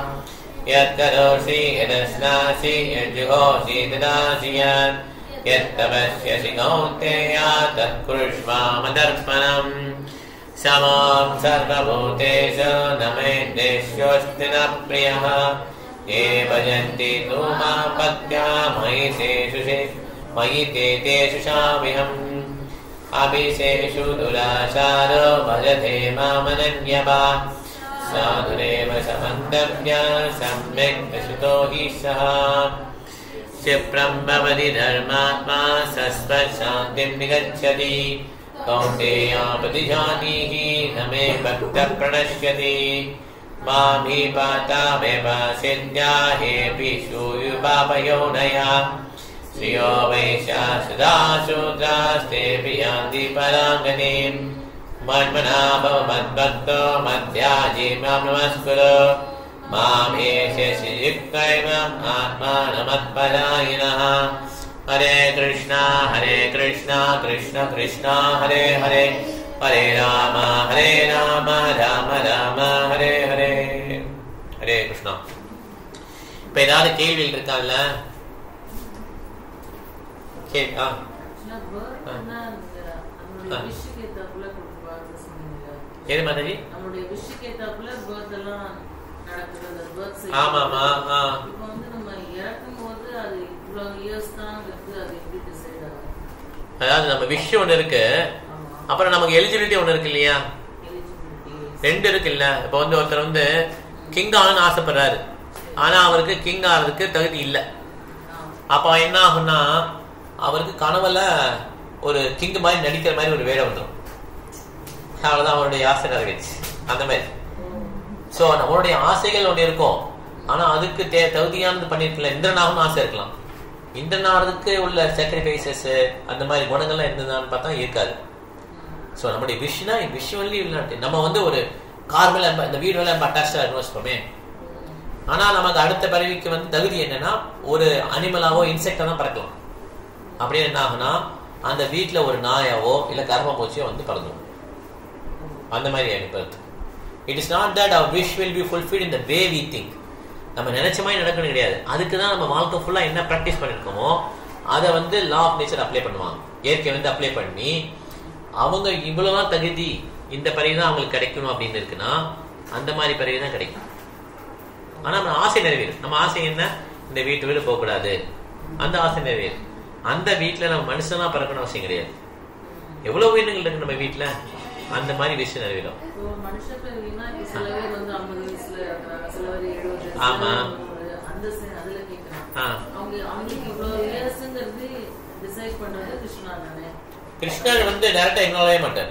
यत्करोषि यदस्नासि यज्जुहोषि ददासि यत् यत्तपस्यसि कौन्तेया तत्कुरुष्वामदर्पणम् समां सर्वभूतेषु न मे देश्योऽस्ति न प्रियः ये भजन्ति तु मां भक्त्या मयि तेषु शे- मयि ते तेषु शामिहम् अभिषेषु दुराचारो भजते मामनन्यवा साधुरेव समन्तव्य सम्यक् पशुतो हि सः क्षिप्रं भवति धर्मात्मा सस्वशान्तिं निगच्छति कौन्तेया प्रतिजानीहि न मे भक्तः प्रणश्यति मां हि पातामेव सिद्ध्या हेऽपि शूयुपापयोनया श्रियो वैशा सदा शूद्रास्तेऽपि यान्ति पराङ्गनीम् मन्मना भव मद्भक्तो मध्याजी मां नमस्कुरु माम् एष्यसि युक्तैव आत्मानमत्परायिणः हरे कृष्णा हरे कृष्णा कृष्ण कृष्णा हरे हरे हरे राम हरे राम ராம ராம ஹரே ஹரே ஹரே கிருஷ்ணா இப்ப ஏதாவது கேள்விகள் இருக்கான்ல கேள்வி ஆ ஆக்சுவலா பேர்த்னா நம்மளுடைய விஷுக்கு ஏத்தாப்புல கொடுப்பாங்க சொன்னீங்க எது மாதிரி நம்மளுடைய விஷுக்கு ஏத்தாப்புல பேர்த் எல்லாம் நடக்குது அந்த பேர்த் ஆமாமா ஆ இப்போ வந்து நம்ம இறக்கும் போது அது இவ்வளவு இயர்ஸ் தான் இருக்கு அது எப்படி டிசைட் ஆகும் அதாவது நம்ம விஷயம் ஒண்ணு இருக்கு ஆமா அப்புறம் நமக்கு எலிஜிபிலிட்டி ஒண்ணு இருக்கு இல்லையா எலிஜிபிலிட்டி ரெண்டு இருக்குல்ல இப்போ வந்து ஒருத்தர் வந்து கிங் ஆகணும்னு ஆசைப்படுறாரு ஆனா அவருக்கு கிங் ஆகிறதுக்கு தகுதி இல்லை அப்ப என்ன ஆகும்னா அவருக்கு கனவுல ஒரு கிங் மாதிரி நடிக்கிற மாதிரி ஒரு வேலை வந்துடும் அவ்வளவுதான் அவருடைய ஆசை நிறைவேச்சு அந்த மாதிரி சோ நம்மளுடைய ஆசைகள் ஒன்று இருக்கும் ஆனா அதுக்கு தே தகுதியானது பண்ணிருக்கல இந்திரனாகணும் ஆசை இருக்கலாம் இந்திரனாகிறதுக்கு உள்ள சாக்ரிஃபைசஸ் அந்த மாதிரி குணங்கள்லாம் இருந்ததான்னு பார்த்தா இருக்காது ஸோ நம்முடைய விஷனா விஷுவல்லி இல்லாட்டி நம்ம வந்து ஒரு கார் மேல நம்ம- இந்த வீடு மேல நம்ம அட்டாச்சா இருக்கணும் வச்சுக்கோமே ஆனா நமக்கு அடுத்த பிறவிக்கு வந்து தகுதி என்னன்னா ஒரு அனிமலாவோ இன்செக்டா தான் பறக்கலாம் அப்படியே என்ன ஆகும்னா அந்த வீட்ல ஒரு நாயாவோ இல்ல கர்மபூச்சியோ வந்து பறந்துடும் அந்த மாதிரி அனுப்புறது it is not that our wish will be fulfil in the way we think நம்ம நினைச்ச மாதிரி நடக்கணும் கிடையாது அதுக்கு தான் நம்ம வாழ்க்கை ஃபுல்லா என்ன ப்ராக்டிஸ் பண்ணிருக்கோமோ அதை வந்து லா ஆஃப் நேச்சர் அப்ளை பண்ணுவாங்க இயற்கை வந்து அப்ளை பண்ணி அவங்க இவ்வளவுதான் தகுதி இந்த பறவை தான் அவங்களுக்கு கிடைக்கணும் அப்படின்னு இருக்குன்னா அந்த மாதிரி பறவை தான் கிடைக்கும் ஆனா நம்ம ஆசை நிறைவேறும் நம்ம ஆசை என்ன இந்த வீட்டு வீடு போகக்கூடாது அந்த ஆசை நிறைவேறும் அந்த வீட்டுல நம்ம மனுஷனா பிறக்கணும் அவசியம் கிடையாது எவ்வளவு உயிரினங்கள் இருக்கு நம்ம வீட்டுல அந்த மாதிரி விஷயம் நிறைவேறும் இப்போ மனுஷ பிறவினா இப்போ சில பேர் வந்து ஐம்பது வயசுல இருக்கிறாங்க சில பேர் எழுபது சில ஆமா. பேர் நூறு. அந்த se- அதுல கேட்கலாம் ஆ. அவங்க அவங்களுக்கு இவ்வளவு இயர்ஸ்ங்கிறது டிசைட் பண்றது கிருஷ்ணா தானே கிருஷ்ணர் வந்து டைரக்டா இன்வால்வ் ஆக மாட்டார்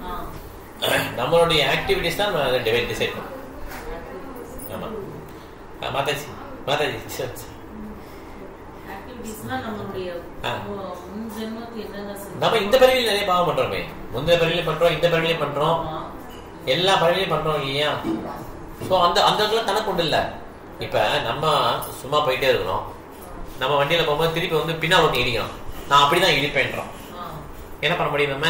ஆ நம்மளுடைய ஆக்டிவிட்டிஸ் தான் நம்ம அதை டிசைட் பண்ணும் ஆமா ஆ, மாதாஜி மாதாஜி சரி, சரி. ஆக்டிவிட்டிஸ்னா நம்மளுடைய ஆ. மு- முன் ஜென்மத்துக்கு என்னென்ன செஞ்சோம்? நம்ம இந்த பறவையில் நிறைய பாவம் பண்றோமே முந்தைய பறவையிலையும் பண்றோம் இந்த பறவையிலையும் பண்றோம் ஆமா. எல்லா பறவையிலையும் பண்றோம் இல்லையா ஸோ அந்த அந்த இடத்துல கணக்கு உண்டு இல்ல இப்ப நம்ம சும்மா போயிட்டே இருக்கிறோம் நம்ம வண்டியில போகும்போது திருப்பி வந்து பின்னால் ஒட்டி இடிக்கிறோம் நான் அப்படிதான் இடிப்பேன்றோம் ஆ. என்ன பண்ண முடியும் நம்ம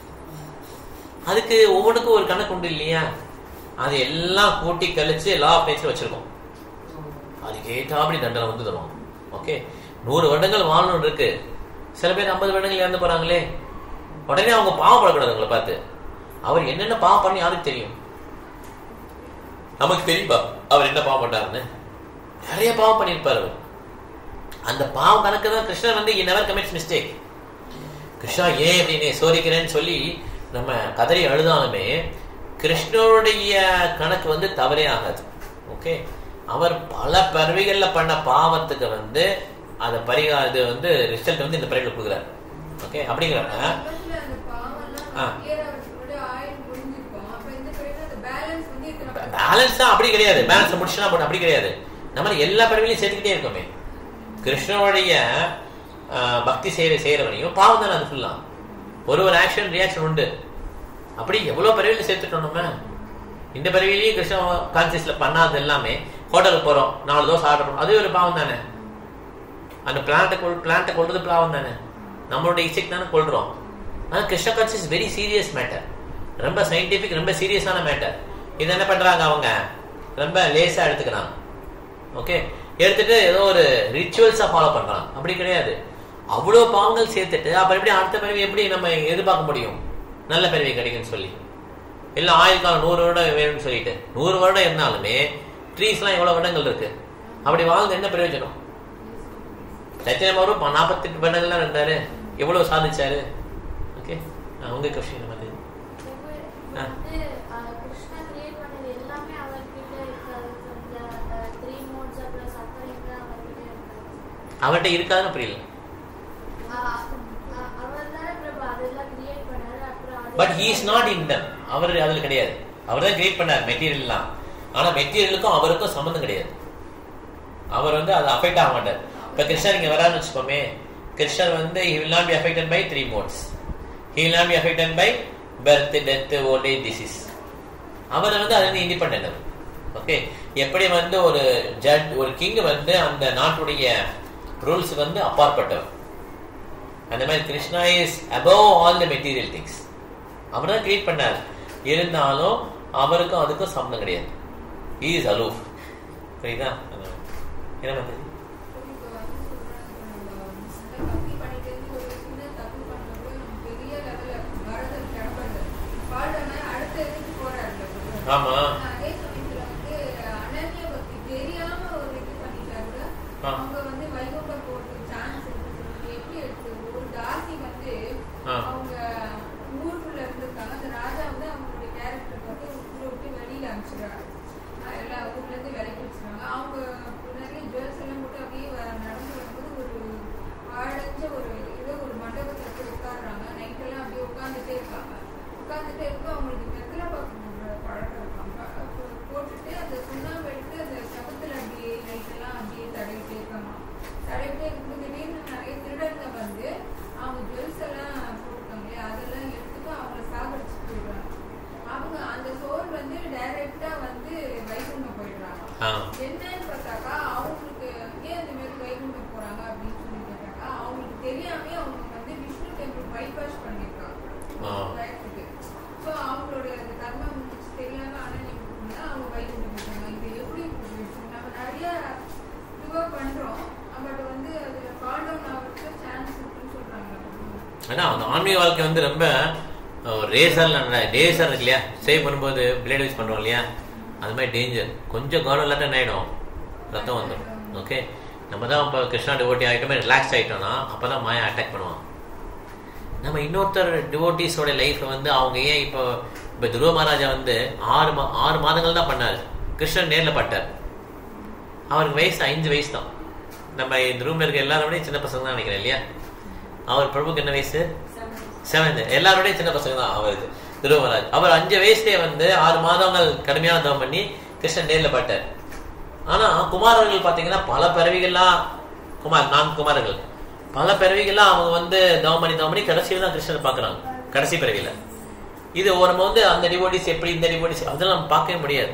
அதுக்கு ஒவ்வொன்றுக்கும் ஒரு கணக்கு உண்டு இல்லையா அது எல்லாம் கூட்டி கழிச்சு லா ஆஃப் நேச்சர் வச்சிருக்கோம் அதுக்கு ஏற்றாப்படி தண்டனை வந்து தருவாங்க ஓகே நூறு வருடங்கள் வாழணும் இருக்கு சில பேர் ஐம்பது வருடங்கள் இறந்து போறாங்களே உடனே அவங்க பாவம் படக்கூடாது உங்களை பார்த்து அவர் என்னென்ன பாவம் பண்ணி யாருக்கு தெரியும் நமக்கு தெரியும்பா அவர் என்ன பாவம் பண்ணாருன்னு நிறைய பாவம் பண்ணியிருப்பார் அவர் அந்த பாவம் கணக்கு தான் கிருஷ்ணர் வந்து நெவர் கமிட்ஸ் மிஸ்டேக் கிருஷ்ணா ஏன் அப்படின்னு சோதிக்கிறேன்னு சொல்லி நம்ம கதறி அழுதாலுமே கிருஷ்ணருடைய கணக்கு வந்து தவறே ஆகாது ஓகே அவர் பல பிறவிகள்ல பண்ண பாவத்துக்கு வந்து அந்த பரிகா இது வந்து ரிசல்ட் வந்து இந்த பிறவில கொடுக்குறாரு ஓகே அப்படிங்கிறாங்க ஆரம்பத்துல அந்த பாவம்லாம் ஆ. clear ஆகுறதுக்கு முன்னாடி ஆயுள் முடிஞ்சிருக்கும். அப்ப இந்த பிறகு அந்த balance வந்து இத்தனை பேலன்ஸ் தான் அப்படி கிடையாது பேலன்ஸ் முடிச்சுனா போட்டு அப்படி கிடையாது நம்ம எல்லா பிறவிலையும் சேர்த்துக்கிட்டே இருக்கோமே கிருஷ்ணனுடைய ஆஹ், பக்தி சேவை செய்யறவனையும் பாவம் தானே அது ஃபுல்லா ஒரு ஒரு ஆக்ஷன் ரியாக்ஷன் உண்டு அப்படி எவ்வளவு பிறவியில சேர்த்துட்டோம் நம்ம இந்த பிறவிலையும் கிருஷ்ண கான்சியஸ்ல பண்ணாதது எல்லாமே ஹோட்டலுக்கு போறோம் நாலு தோசை ஆர்டர் பண்ணோம் அது ஒரு பாவம் தானே அந்த பிளான்ட்டை கொள் பிளான்ட்டை கொள்றது பாவம் தானே நம்மளுடைய இசைக்கு தானே கொள்றோம் ஆனா Krishna conscious very serious matter ரொம்ப சயின்டிபிக் ரொம்ப சீரியஸான மேட்டர் இது என்ன பண்றாங்க அவங்க ரொம்ப லேசா எடுத்துக்கிறாங்க ஓகே எடுத்துட்டு ஏதோ ஒரு ரிச்சுவல்ஸா ஃபாலோ பண்றாங்க அப்படி கிடையாது அவ்வளவு பாவங்கள் சேர்த்துட்டு அப்புறம் எப்படி அடுத்த பிறவி எப்படி நம்ம எதிர்பார்க்க முடியும் நல்ல பிறவி கிடைக்கும்னு சொல்லி எல்லாம் ஆயுள் காலம் நூறு வருடம் வேணும்னு சொல்லிட்டு நூறு வருடம் இருந்தாலுமே ட்ரீஸ்லாம் எவ்வளவு வருடங்கள் இருக்கு அப்படி வாழ்ந்து என்ன பிரயோஜனம் சைத்தன்ய மகரும் நாற்பத்தெட்டு வருடங்கள்லாம் இருந்தாரு எவ்வளவு சாதிச்சாரு ஓகே உங்க கொஸ்டின் மாதிரி ஆ. வந்து அஹ், கிருஷ்ணா கிரியேட் பண்ணது எல்லாமே அவர்கிட்ட இருக்காது இந்த த்ரீ மோட்ஸ் அப்புறம் சஃபரிங் அவர்கிட்ட இருக்காது அவர்கிட்ட இருக்காதுன்னு புரியல அவர் தானே பிரபு அதெல்லாம் கிரியேட் பண்ணாரு அப்புறம் அது- but he is not in them அவர் அதுல கிடையாது அவர் தான் கிரியேட் பண்ணார் மெட்டீரியல்லாம் ஆனா மெட்டீரியலுக்கும் அவருக்கும் சம்மந்தம் கிடையாது அவர் வந்து அதை அஃபெக்ட் ஆக மாட்டார் இப்ப கிருஷ்ணர் இங்க வரான்னு வச்சுக்கோமே கிருஷ்ணர் வந்து he will not be affected by three modes he will not be affected by birth death old age disease அவர் வந்து அது வந்து இண்டிபெண்டன்ட் அவர் ஓகே எப்படி வந்து ஒரு ஜட் ஒரு கிங் வந்து அந்த நாட்டுடைய ரூல்ஸ் வந்து அப்பாற்பட்டவர் அந்த மாதிரி Krishna is above all the material things அவர் தான் கிரியேட் பண்ணார் இருந்தாலும் அவருக்கும் அதுக்கும் சம்மந்தம் கிடையாது இஸ் அலூஃப் புரியுதா அதான். என்ன மாதிரி இப்போ வந்து சொல்றாங்க, நம்ம சின்ன பக்தி பண்ணிட்டு இருந்து ஒரு சின்ன தப்பு பண்றப்போ நம்ம பெரிய level ல வரது கிளம்புறது. பாடுறவன் அடுத்த இதுக்கு போறாருல்ல பிரபு. ஆமா ஆனா அதே சமயத்துல வந்து அனன்ய பக்தி தெரியாம ஒரு இது பண்ணிட்டா கூட ஆ. அவங்க வந்து வைகுண்டம் போறதுக்கு சான்ஸ் இருக்கு சொல்லிட்டு எப்படி எடுத்து ஒரு தாசி வந்து ஆ. அவங்க ஊருக்குள்ள இருந்திருக்காங்க அந்த ராஜா வந்து அவங்களுடைய கேரக்டர் வந்து ஊரை விட்டு வெளியில அனுப்பிச்சிடுறாங்க ஆஹ் எல்லா ஊர்ல இருந்து விலைக்கு வச்சிருக்காங்க அவங்க நிறைய ஜுவல்ஸ் எல்லாம் போட்டு அப்படியே வ- நடந்து வரும்போது ஒரு ஆழஞ்ச ஒரு ஏதோ ஒரு மண்டபத்துல போய் உட்காடுறாங்க நைட் எல்லாம் அப்படியே உட்காந்துட்டே இருக்காங்க உட்காந்துட்டே இருக்க அவங்களுக்கு வெத்தலை பாக்கு போடுற பழக்கம் இருக்காங்க அப்போ போட்டுட்டு அந்த சுண்ணாம்பு எடுத்து அந்த சபத்துல அப்படியே நைட் எல்லாம் அப்படியே தடவிட்டே இருக்காங்க தடவிட்டே இருக்கும்போது திடீர்னு நிறைய திருடங்க வந்து அவங்க ஜுவல்ஸ் எல்லாம் போட்டிருக்காங்க இல்லையா அதெல்லாம் எடுத்துட்டு அவங்கள சாகடிச்சு போயிடுறாங்க அவங்க அந்த சோல் வந்து டைரக்டா வந்து வைகுண்டம் போயிடுறாங்க ஆ என்னன்னு பார்த்தாக்கா அவங்களுக்கு ஏன் இந்த மாதிரி வைகுண்டம் போறாங்க அப்படின்னு சொல்லி கேட்டாக்கா அவங்களுக்கு தெரியாமே அவங்க வந்து விஷ்ணு டெம்பிள் பைபாஸ் பண்ணிருக்காங்க ஆ. வயசுக்கு ஸோ அவங்களோட அந்த கர்மம் முடிச்சு தெரியாம அனநியமிக்கணும்னா அவங்க வைகுண்டம் போயிட்டாங்க இது எப்படி போயிடுச்சு? நம்ம நிறைய இதுவா பண்றோம் பட் வந்து அதுல கால்டவுன் ஆகிறதுக்கு சான்ஸ் இருக்குன்னு சொல்றாங்க அதான் அந்த ஆன்மீக வாழ்க்கை வந்து ரொம்ப ரேசர் டேசர் இருக்கு இல்லையா சேவ் பண்ணும்போது பிளேட் யூஸ் பண்றோம் இல்லையா அது மாதிரி டேஞ்சர் கொஞ்சம் கவனம் இல்லாட்ட என்ன ஆயிடும் ரத்தம் வந்துடும் ஓகே நம்ம தான் இப்போ கிருஷ்ணா டிவோட்டி ஆகிட்டோமே ரிலாக்ஸ் ஆகிட்டோம்னா அப்போ தான் மாயா அட்டாக் பண்ணுவான் நம்ம இன்னொருத்தர் டிவோட்டிஸோட லைஃப் வந்து அவங்க ஏன் இப்போ இப்போ துருவ மகாராஜா வந்து ஆறு மா ஆறு மாதங்கள் தான் பண்ணார் கிருஷ்ணன் நேரில் பட்டார் அவருக்கு வயசு அஞ்சு வயசு தான் நம்ம இந்த ரூம்ல இருக்க எல்லாரோடய சின்ன பசங்க தான் நினைக்கிறேன் இல்லையா அவர் பிரபுக்கு என்ன வயசு செவன்த் எல்லாரோடய சின்ன பசங்க தான் அவருக்கு திருவராஜ் அவர் அஞ்சு வயசுலயே வந்து ஆறு மாதங்கள் கடுமையான தவம் பண்ணி கிருஷ்ணன் நேரில் பட்டார் ஆனா குமாரர்கள் பாத்தீங்கன்னா பல பிறவிகள்லாம் குமார் நான் குமாரர்கள் பல பிறவிகள்லாம் அவங்க வந்து தவம் பண்ணி தவம் பண்ணி கடைசியில் தான் கிருஷ்ணனை பார்க்கறாங்க கடைசி பிறவியில இது ஒரு நம்ம வந்து அந்த டிவோட்டிஸ் எப்படி இந்த டிவோட்டிஸ் அதெல்லாம் நம்ம பார்க்கவே முடியாது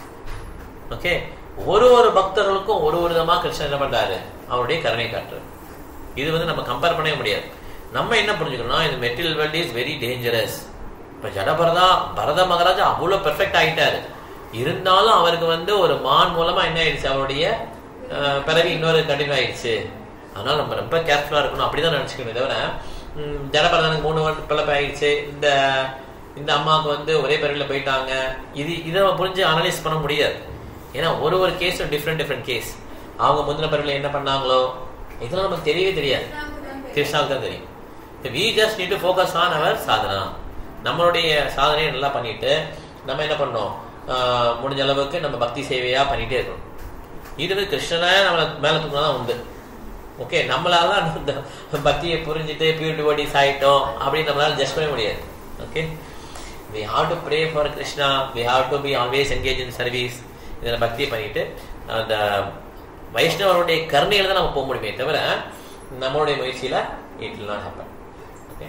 ஓகே ஒரு ஒரு பக்தர்களுக்கும் ஒரு ஒரு விதமா கிருஷ்ணன் என்ன பண்றாரு அவருடைய கருணை காட்டுறாரு இது வந்து நம்ம கம்பேர் பண்ணவே முடியாது நம்ம என்ன புரிஞ்சுக்கணும் இந்த material world is very dangerous இப்ப ஜடபரதா பரத மகாராஜா அவ்வளவு பெர்ஃபெக்ட் ஆயிட்டாரு இருந்தாலும் அவருக்கு வந்து ஒரு மான் மூலமா என்ன ஆயிடுச்சு அவருடைய அஹ், பிறகு இன்னொரு கண்டினியூ ஆயிடுச்சு அதனால நம்ம ரொம்ப கேர்ஃபுல்லா இருக்கணும் அப்படிதான் நினைச்சுக்கணும் தவிர ம், ஜடபரதனுக்கு மூணு வருஷம் பிள்ளை ஆயிடுச்சு இந்த இந்த அம்மாவுக்கு வந்து ஒரே பிறவில போயிட்டாங்க இது இதை நம்ம புரிஞ்சு அனலைஸ் பண்ண முடியாது ஏன்னா ஒரு ஒரு கேஸும் டிஃப்ரெண்ட் டிஃப்ரெண்ட் கேஸ் அவங்க முந்தின பிறவில என்ன பண்ணாங்களோ இதெல்லாம் நமக்கு தெரியவே தெரியாது கிருஷ்ணாவுக்கு தான் தெரியும் we just need to focus on our sadhana நம்மளுடைய சாதனையை நல்லா பண்ணிட்டு நம்ம என்ன பண்ணோம் ஆஹ் முடிஞ்ச அளவுக்கு நம்ம பக்தி சேவையா பண்ணிட்டே இருக்கணும் இதுவே கிருஷ்ணனை நம்மளை மேல தூக்கினா தான் உண்டு ஓகே நம்மளால அந்த பக்தியை புரிஞ்சுட்டு பியூரிட்டி பாடிஸ் ஆயிட்டோம் அப்படின்னு நம்மளால ஜஸ்ட் பண்ண முடியாது okay we have to pray for Krishna we have to be always engage in service இதில் பக்தியை பண்ணிட்டு அந்த வைஷ்ணவருடைய கருணையில தான் நம்ம போக முடியுமே தவிர நம்மளுடைய முயற்சியில it will not happen okay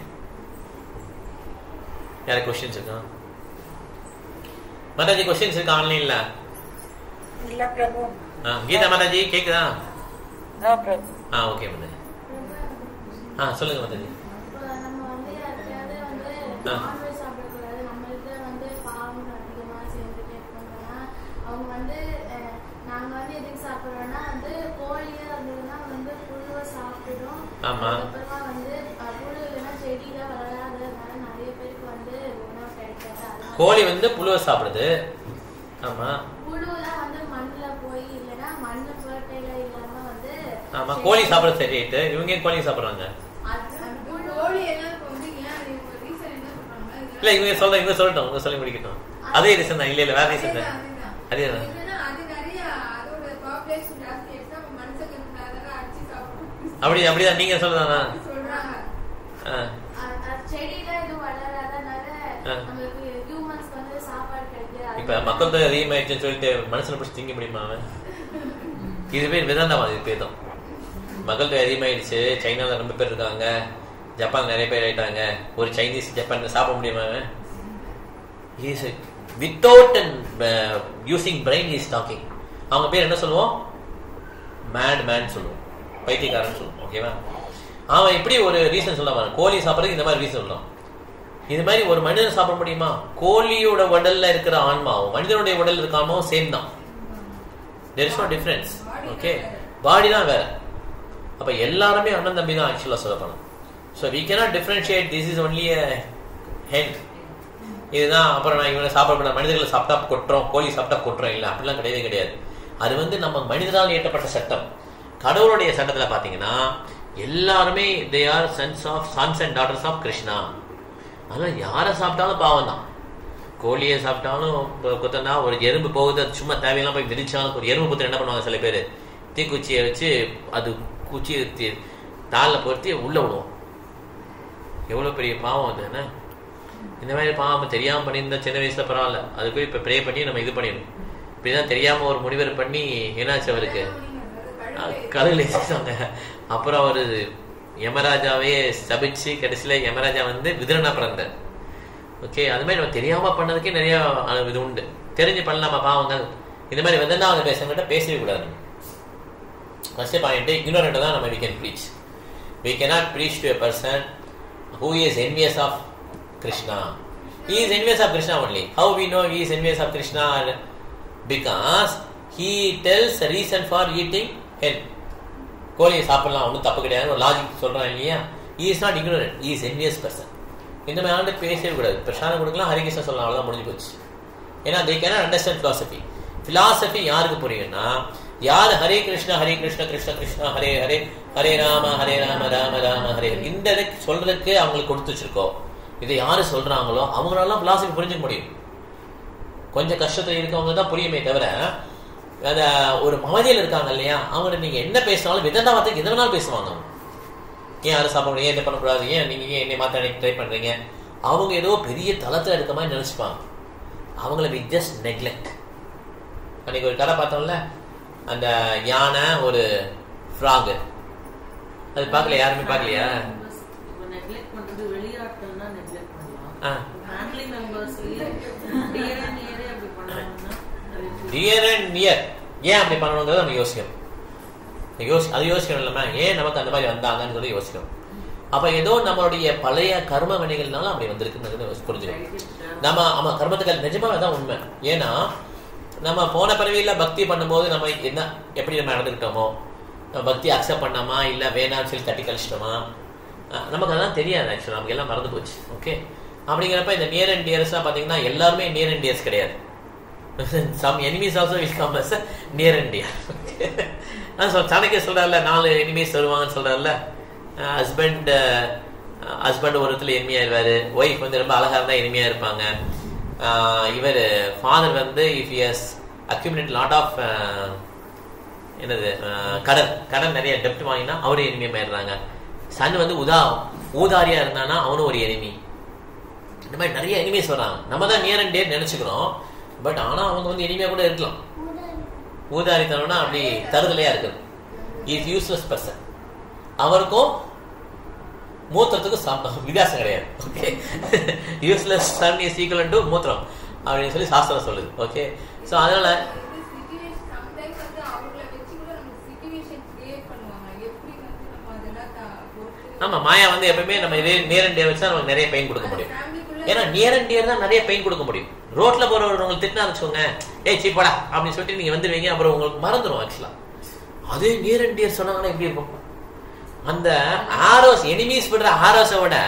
யாரு கொஸ்டின்ஸ் இருக்கா மாதாஜி கொஸ்டின்ஸ் இருக்கா ஆன்லைன்ல இல்ல பிரபு கீதா மாதாஜி கேக்குதா No, பிரபு ஆ ஓகே மாதாஜி ஆ சொல்லுங்க மாதாஜி இப்போ நம்ம வந்து யாருக்கையாவது வந்து ஆ. நான்வெஜ் சாப்பிடக்கூடாது நம்மளுக்கு வந்து பாவம் அதிகமாக சேர்ந்துட்டே இருக்கோம்னா அவங்க வந்து அஹ், நாங்க வந்து எதுக்கு சாப்பிடுறோம்னா வந்து கோழியா இருந்ததுன்னா வந்து புழுவை சாப்பிடும் ஆமா. அதுக்கப்புறமா வந்து அஹ், புழு இல்லைன்னா செடியில வளராததுனால நிறைய பேருக்கு வந்து உணவு கிடைக்காது அதனால கோழி வந்து புழுவை சாப்பிடுது ஆமா புழுலாம் வந்து மண்ணுல போய் இல்லைன்னா மண்ணு ஃபர்டைலா இல்லாம வந்து ஆமா கோழி சாப்பிடுறது சரி ரைட்டு இவங்க ஏன் கோழி சாப்பிடுறாங்க அது அந்த புழு கோழி எல்லாம் இப்போ வந்து ஏன் இவங்க ரீசன் என்ன சொல்றாங்க இல்ல இவங்க சொல்ற இவங்க சொல்லட்டும் இவங்க சொல்லி முடிக்கட்டும் அதே ரீசன் தான் இல்ல இல்ல வேற ரீசன் அதேதான், தான் அதேதான். அதே தான் என்னன்னா, அது நிறைய அதோட population ஜாஸ்தி ஆயிடுச்சுன்னா அப்ப மனுஷங்களுக்கு அதெல்லாம் அடிச்சு சாப்பிடும் அப்படி அப்படிதான் நீங்க சொல்றதானா சொல்றாங்க ஆ. அ- அ- செடியில எதுவும் வளராதனால ஆ. நம்மளுக்கு ஹியூமன்ஸ்க்கு வந்து சாப்பாடு கிடைக்குது இப்ப மக்கள் தொகை அதிகமாயிடுச்சுன்னு சொல்லிட்டு மனுஷனை பிடிச்சி திங்க முடியுமா அவன் இது பேர் விதண்டமா இது பேர் தான் மக்கள் தொகை அதிகமாயிடுச்சு சைனால ரொம்ப பேர் இருக்காங்க ஜப்பான் நிறைய பேர் ஆயிட்டாங்க ஒரு சைனீஸ் ஜப்பான் சாப்பிட முடியுமா அவன் is without using brain is talking அவங்க பேர் என்ன சொல்லுவோம் மேட் மேன் சொல்லுவோம் பைத்தியக்காரன் சொல்லுவோம் ஓகேவா அவன் இப்படி ஒரு ரீசன் சொல்ல கோழி சாப்பிட்றதுக்கு இந்த மாதிரி ரீசன் சொல்லலாம் இது மாதிரி ஒரு மனிதன் சாப்பிட முடியுமா கோழியோட உடல்ல இருக்கிற ஆன்மாவும் மனிதனுடைய உடல்ல இருக்க ஆன்மாவும் சேம் தான் there is no difference okay body தான் வேற அப்ப எல்லாருமே அண்ணன் தம்பி தான் ஆக்சுவலா சொல்ல போனோம் so we cannot differentiate this is only ஹென் இதுதான் அப்புறம் நான் இவனை சாப்பிட மனிதர்களை சாப்பிட்டா கொட்டுறோம் கோழி சாப்பிட்டா கொட்டுறோம் இல்லை அப்படிலாம் கிடையவே கிடையாது அது வந்து நம்ம மனிதனால் இயற்றப்பட்ட சட்டம் கடவுளுடைய சட்டத்துல பாத்தீங்கன்னா எல்லாருமே they are sons of sons and daughters of Krishna அதனால யாரை சாப்பிட்டாலும் பாவம் தான் கோழியை சாப்பிட்டாலும் இப்போ குத்தனா ஒரு எறும்பு போகுது அது சும்மா தேவையெல்லாம் போய் மிதிச்சாலும் ஒரு எறும்பு குத்து என்ன பண்ணுவாங்க சில பேர் தீக்குச்சியை வச்சு அது குச்சியை தீ தாளில் பொருத்தி உள்ள விடுவோம் எவ்வளோ பெரிய பாவம் அது என்ன இந்த மாதிரி பாவம் தெரியாம பண்ணியிருந்தா சின்ன வயசுல பரவாயில்ல அதுக்கு இப்ப ப்ரே பண்ணி நம்ம இது பண்ணிடணும் இப்படிதான் தெரியாம ஒரு முனிவர் பண்ணி என்னாச்சு அவருக்கு கழுவில் வச்சுட்டாங்க அப்புறம் அவரு யமராஜாவே சபிச்சு கடைசியில யமராஜா வந்து விதிரனா பிறந்தார் ஓகே அது மாதிரி நம்ம தெரியாம பண்ணதுக்கே நிறைய அஹ், இது உண்டு தெரிஞ்சு பண்ணலாமா பாவங்கள் இந்த மாதிரி வந்து அவங்க பேசுறவங்கிட்ட பேசவே கூடாது ஃபர்ஸ்ட் பாயிண்ட் ignorant தான் நம்ம we can preach we cannot preach to a person who is envious of krishna he is envious of krishna only how we know he is envious of krishna because he tells a reason for eating hen கோழியை சாப்பிடலாம் ஒன்றும் தப்பு கிடையாது ஒரு logic சொல்றான் இல்லையா he is not ignorant he is envious person இந்த மாதிரி ஆண்டு பேசவே கூடாது பிரசாதம் கொடுக்கலாம் ஹரிகிருஷ்ணன் சொல்லலாம் அவ்வளவுதான் முடிஞ்சு போச்சு ஏன்னா they cannot understand philosophy philosophy யாருக்கு புரியும்னா யார் ஹரே கிருஷ்ணா ஹரே கிருஷ்ண கிருஷ்ண கிருஷ்ணா ஹரே ஹரே ஹரே ராம ஹரே ராம ராம ராம ஹரே ஹரே. இந்த இதை சொல்றதுக்கு அவங்களுக்கு கொடுத்து வச்சிருக்கோம் இதை யாரு சொல்றாங்களோ அவங்களால philosophy புரிஞ்சுக்க முடியும் கொஞ்சம் கஷ்டத்துல இருக்கவங்க தான் புரியுமே தவிர அந்த ஒரு மமதியில் இருக்காங்க இல்லையா அவங்கள்ட்ட நீங்க என்ன பேசினாலும் விதண்டாவத்துக்கு எந்த வேணாலும் பேசுவாங்க அவங்க. ஏன் யாரும் சாப்பிட ஏன் என்ன பண்ணக்கூடாது ஏன் நீங்க ஏன் என்னை மாத்த ட்ரை பண்றீங்க அவங்க ஏதோ பெரிய தளத்துல இருக்க மாதிரி நினைச்சுப்பாங்க அவங்கள வி ஜஸ்ட் நெக்லெக்ட் அன்னைக்கு ஒரு கதை பார்த்தோம்ல அந்த யானை ஒரு ஃப்ராகு அது பார்க்கல யாருமே பார்க்கலையா இப்போ நெக்லெக்ட் பண்றது வெளியாட்கள்னா நெக்லெக்ட் பண்ணலாம் ஆ. ஃபேமிலி மெம்பர்ஸ்லயே டியரே நியரே அப்படி பண்ணாங்கன்னா அது டியர் அண்ட் நியர் ஏன் அப்படி பண்ணணுங்கிறத நம்ம யோசிக்கணும் யோசி அது யோசிக்கணும் இல்லாம ஏன் நமக்கு அந்த மாதிரி வந்தாங்கன்னு சொல்லி யோசிக்கணும் அப்ப ஏதோ நம்மளுடைய பழைய கர்ம வினைகள்னால அப்படி வந்திருக்குன்னு புரிஞ்சுக்கணும் நம்ம ஆமா கர்மத்துக்கள் நிஜமா அதான் உண்மை ஏன்னா நம்ம போன பிறவியில பக்தி பண்ணும்போது நம்ம என்ன எப்படி நம்ம நடந்துக்கிட்டோமோ நம்ம பக்தி அக்செப்ட் பண்ணாமா இல்ல வேணாம்னு சொல்லி தட்டி கழிச்சிட்டோமா அஹ் நமக்கு அதெல்லாம் தெரியாது ஆக்சுவலாக நமக்கு எல்லாம் மறந்து போச்சு ஓகே அப்படிங்கிறப்ப இந்த நியர் அண்ட் டியர்ஸ்லாம் பார்த்தீங்கன்னா எல்லாருமே நியர் அண்ட் டியர்ஸ் கிடையாது some enemies also will come as near and dear அதான் சொல் சாணக்கிய சொல்றாருல நாலு எனிமீஸ் வருவாங்கன்னு சொல்றாருல ஹஸ்பண்ட் ஹஸ்பண்ட் ஒரு இடத்துல எனிமையாயிருவாரு ஒய்ஃப் வந்து ரொம்ப அழகா இருந்தா எனிமையா இருப்பாங்க இவர் ஃபாதர் வந்து if has accumulate lot of என்னது அஹ், கடன் கடன் நிறைய டெப்ட் வாங்கினா அவரும் எனிமையாயிடுறாங்க சன் வந்து உதா ஊதாரியா இருந்தானா அவனும் ஒரு எனிமி இந்த மாதிரி நிறைய எனிமீஸ் வர்றாங்க நம்ம தான் நியர் அண்ட் டேர் நினைச்சுக்கிறோம் பட் ஆனா அவங்க வந்து எனிமையா கூட இருக்கலாம் ஊதாரித்தனம்னா அப்படி தருதலையா இருக்குது இஸ் யூஸ்லெஸ் பர்சன் அவருக்கும் மூத்திரத்துக்கும் சம்- வித்தியாசம் கிடையாது okay useless son is equal to மூத்திரம் அப்படின்னு சொல்லி சாஸ்திரம் சொல்லுது ஓகே ஸோ அதனால சம்டைம்ஸ் வந்து அவங்கள வச்சு கூட நம்ம சிச்சுவேஷன் கிரியேட் பண்ணுவாங்க எப்படி வந்து நம்ம அதெல்லாம் த- பொறுத்து ஆமா மாயா வந்து எப்பவுமே நம்ம இதே நியர் அண்ட் டியர் வச்சா நமக்கு நிறைய பெயின் கொடுக்க முடியும் ஃபேமிலிக்குள்ள ஏன்னா நியர் அண்ட் டியர் தான் நிறைய பெயின் கொடுக்க முடியும் ரோட்ல போறவர் உங்களுக்கு திட்டினா வச்சுக்கோங்க ஏய் சீப்படா அப்படின்னு சொல்லிட்டு நீங்க வந்துருவீங்க அப்புறம் உங்களுக்கு மறந்துடும் ஆக்சுவலா அதே நியர் அண்ட் டியர் சொன்னாங்கன்னா எப்படி இருக்கும் அந்த ஆரோஸ் எனிமீஸ் விடுற ஆரோஸை விட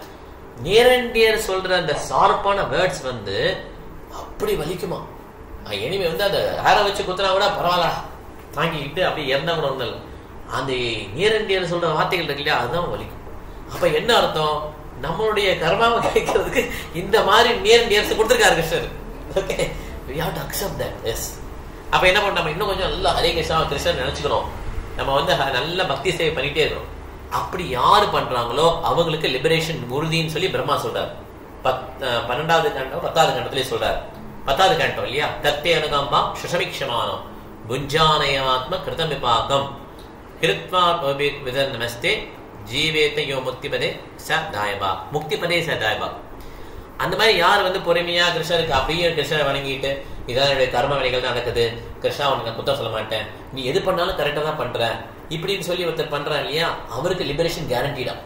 நியர் அண்ட் டியர் சொல்ற அந்த ஷார்ப்பான வேர்ட்ஸ் வந்து அப்படி வலிக்குமா எனிமே வந்து அந்த ஆரோ வச்சு குத்துனா கூட பரவாயில்ல தாங்கிக்கிட்டு அப்படியே இறந்தா கூட ஒண்ணும் இல்ல. அந்த நியர் அண்ட் டியர் சொல்ற வார்த்தைகள் இருக்கு இல்லையா அதுதான் வலிக்கும் அப்ப என்ன அர்த்தம் நம்மளுடைய கர்மாவை கேட்கறதுக்கு இந்த மாதிரி நியர் டியர்ஸ் கொடுத்துருக்காரு கிருஷ்ணர் okay we have to accept that yes அப்ப என்ன பண்ண நம்ம இன்னும் கொஞ்சம் நல்லா ஹரே கிருஷ்ணா கிருஷ்ணன் நினைச்சுக்கணும் நம்ம வந்து ஹ- நல்ல பக்தி சேவை பண்ணிட்டே இருக்கணும் அப்படி யாரு பண்றாங்களோ அவங்களுக்கு லிபரேஷன் உறுதின்னு சொல்லி பிரம்மா சொல்றாரு பத் அஹ் பன்னெண்டாவது கண்டம் பத்தாவது கண்டத்திலே சொல்றாரு பத்தாவது கண்டம் இல்லையா தத்தே அனுகம்பா சுஷமிக்ஷமானம் புஞ்சானயாத்ம கிருதமிபாகம் கிருத்வா விதன் நமஸ்தே ஜீவேத்த யோ முக்திபதே ச தாயபா முக்திபதே ச தாயபா அந்த மாதிரி யார் வந்து பொறுமையா கிருஷ்ணருக்கு அப்படியே கிருஷ்ணரை வணங்கிட்டு இதான் என்னுடைய கர்ம வினைகள் தான் நடக்குது கிருஷ்ணா உனக்கு நான் குத்தம் சொல்ல மாட்டேன் நீ எது பண்ணாலும் கரெக்டா தான் பண்ற இப்படின்னு சொல்லி ஒருத்தர் பண்றான் இல்லையா அவருக்கு லிபரேஷன் கேரண்டீடா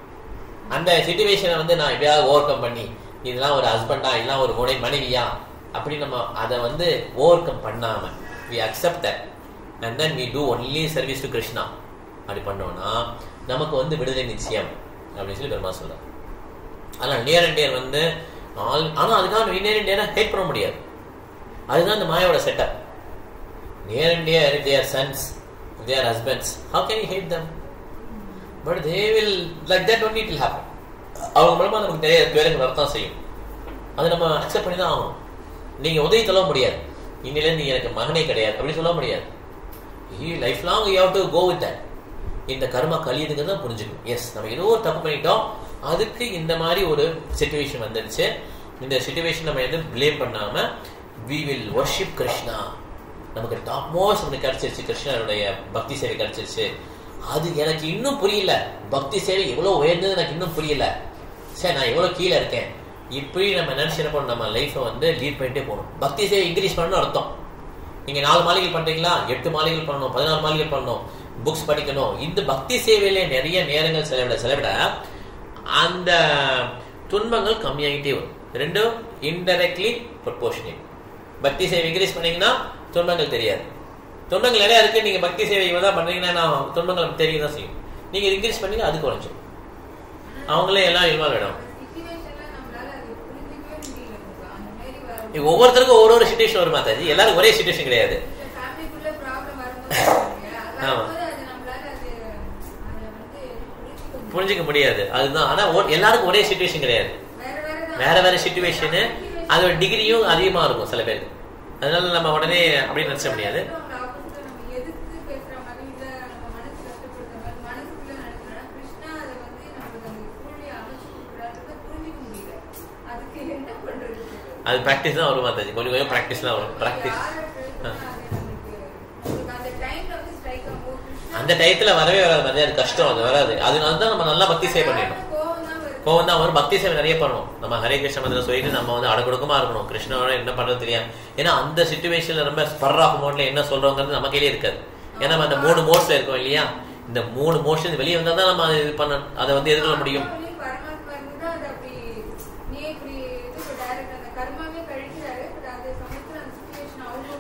அந்த சுச்சுவேஷனை வந்து நான் எப்படியாவது ஓவர் கம் பண்ணி இதெல்லாம் ஒரு ஹஸ்பண்டா இதெல்லாம் ஒரு உடை மனைவியா அப்படி நம்ம அதை வந்து ஓவர் கம் பண்ணாம we accept that and then we do only service to Krishna அப்படி பண்ணோம்னா நமக்கு வந்து விடுதலை நிச்சயம் அப்படின்னு சொல்லி பெருமா சொல்றார் ஆனால் நியர் அண்ட் நியர் வந்து ஆல் ஆனால் அதுக்காக நியர் அண்ட் நியரை ஹேட் பண்ண முடியாது அதுதான் இந்த மாயோட setup near and near their sons their husbands how can you hate them but they will like that only it will happen அவங்க மூலமா நமக்கு நிறைய பேருக்கு வரத்தான் செய்யும் அதை நம்ம அக்செப்ட் பண்ணி தான் ஆகணும் நீங்க உதவி சொல்ல முடியாது இன்னிலேருந்து நீ எனக்கு மகனே கிடையாது அப்படி சொல்ல முடியாது life long you have to go with that இந்த கர்மா கழியுதுங்கிறத புரிஞ்சுக்கணும் எஸ் நம்ம ஏதோ ஒரு தப்பு பண்ணிட்டோம் அதுக்கு இந்த மாதிரி ஒரு சுச்சுவேஷன் வந்துடுச்சு இந்த சுச்சுவேஷன் நம்ம எதுவும் ப்ளேம் பண்ணாம வி வில் worship கிருஷ்ணா நமக்கு டாப் மோஸ்ட் நமக்கு கிடைச்சிருச்சு கிருஷ்ணனுடைய பக்தி சேவை கிடைச்சிருச்சு அது எனக்கு இன்னும் புரியல பக்தி சேவை எவ்வளவு உயர்ந்தது எனக்கு இன்னும் புரியல சரி நான் எவ்வளவு கீழே இருக்கேன் இப்படி நம்ம நினைச்சு என்ன பண்ணணும் நம்ம லைஃப்பை வந்து லீட் பண்ணிட்டே போகணும் பக்தி சேவை இன்க்ரீஸ் பண்ணணும் அர்த்தம் நீங்க நாலு மாளிகை பண்றீங்களா எட்டு மாளிகைகள் பண்ணணும் பதினாறு மாளிகை பண்ணணும் புக்ஸ் படிக்கணும் இந்த பக்தி சேவையில நிறைய நேரங்கள் செலவிட செலவிட அந்த துன்பங்கள் கம்மியாகிட்டே வரும் ரெண்டும் இன்டைரக்ட்லி ப்ரொபோர்ஷனேட் பக்தி சேவை இன்க்ரீஸ் பண்ணீங்கன்னா துன்பங்கள் தெரியாது துன்பங்கள் நிறைய இருக்கு நீங்க பக்தி சேவை இவ்வளவு தான் பண்றீங்கன்னா நான் துன்பங்கள் தெரிய தான் செய்யும் நீங்க இன்க்ரீஸ் பண்ணீங்க அது குறைஞ்சிடும் அவங்களே எல்லாம் இன்வால்வ் ஆயிடும் சிச்சுவேஷன்ல நம்மளால அது புரிஞ்சிக்கவே முடியல பாப்பா. அந்த மாதிரி வரும் இப்ப ஒவ்வொருத்தருக்கும் ஒரு ஒரு சுச்சுவேஷன் வரும் மாதாஜி எல்லாரும் ஒரே சுச்சுவேஷன் கிடையாது ஃபேமிலிக்குள்ள ப்ராப்ளம் வரும்போது இல்லையா? அது ஆமா. வரும்போது அது நம்மளால அது அதை வந்து புரிஞ்சுக்க முடியல. புரிஞ்சுக்க முடியாது அதுதான் ஆனா ஒ- எல்லாருக்கும் ஒரே சுச்சுவேஷன் கிடையாது வேற வேற தான். வேற வேற சுச்சுவேஷனு அதோட டிகிரியும் அதிகமா இருக்கும் சில பேருக்கு அதனால நம்ம உடனே அப்படின்னு நினைச்ச முடியாது அவங்க opposite ஆ நம்ம எதிர்த்து பேசுற மாதிரி இல்ல நம்ம மனசு கஷ்டப்படுற மாதிரி மனசுக்குள்ள நினைக்கிறோம் கிருஷ்ணா அதை வந்து நமக்கு அந்த சூழ்நிலை அமைச்சு கொடுக்குறாருன்றத புரிஞ்சுக்க முடியல அதுக்கு என்ன பண்றது அது ப்ராக்டிஸ் தான் வரும் மாதாஜி கொஞ்சம் கொஞ்சம் ப்ராக்டிஸ் தான் வரும் ப்ராக்டிஸ் யாரை பேசுனா அது நமக்கு நமக்கு அந்த டைம்ல வந்து ஸ்ட்ரைக் ஆகும் கிருஷ்ணா அந்த டயத்துல வரவே வராது மாதிரி அது கஷ்டம் அது வராது அதனால தான் நம்ம நல்லா பக்தி சேவை பண்ணிடணும் கோவம் தான் வருது கோவம் தான் வரும் பக்தி சேவை நிறைய பண்ணணும் நம்ம ஹரே கிருஷ்ண மந்திரம் சொல்லிட்டு நம்ம வந்து அடக்குடுக்கமா இருக்கணும் கிருஷ்ணனோட என்ன பண்றது தெரியாது ஏன்னா அந்த சுச்சுவேஷன்ல ரொம்ப ஸ்பர் ஆஃப் மோட்ல என்ன சொல்றோங்கிறது நம்ம கையிலே இருக்காது ஏன்னா நம்ம அந்த மூணு மோட்ஸ்ல இருக்கோம் இல்லையா இந்த மூணு மோஷன் வெளியே வந்தா தான் நம்ம அதை இது பண்ண அதை வந்து எதிர்கொள்ள முடியும் ஆத்மாவிலே பரமாத்மா இருந்துதான் அது அப்படி நீ இப்படி இது டைரக்ட் அந்த கர்மாவே கழிக்கிறாரு பட் அந்த சமயத்துல அந்த சுச்சுவேஷன் அவங்க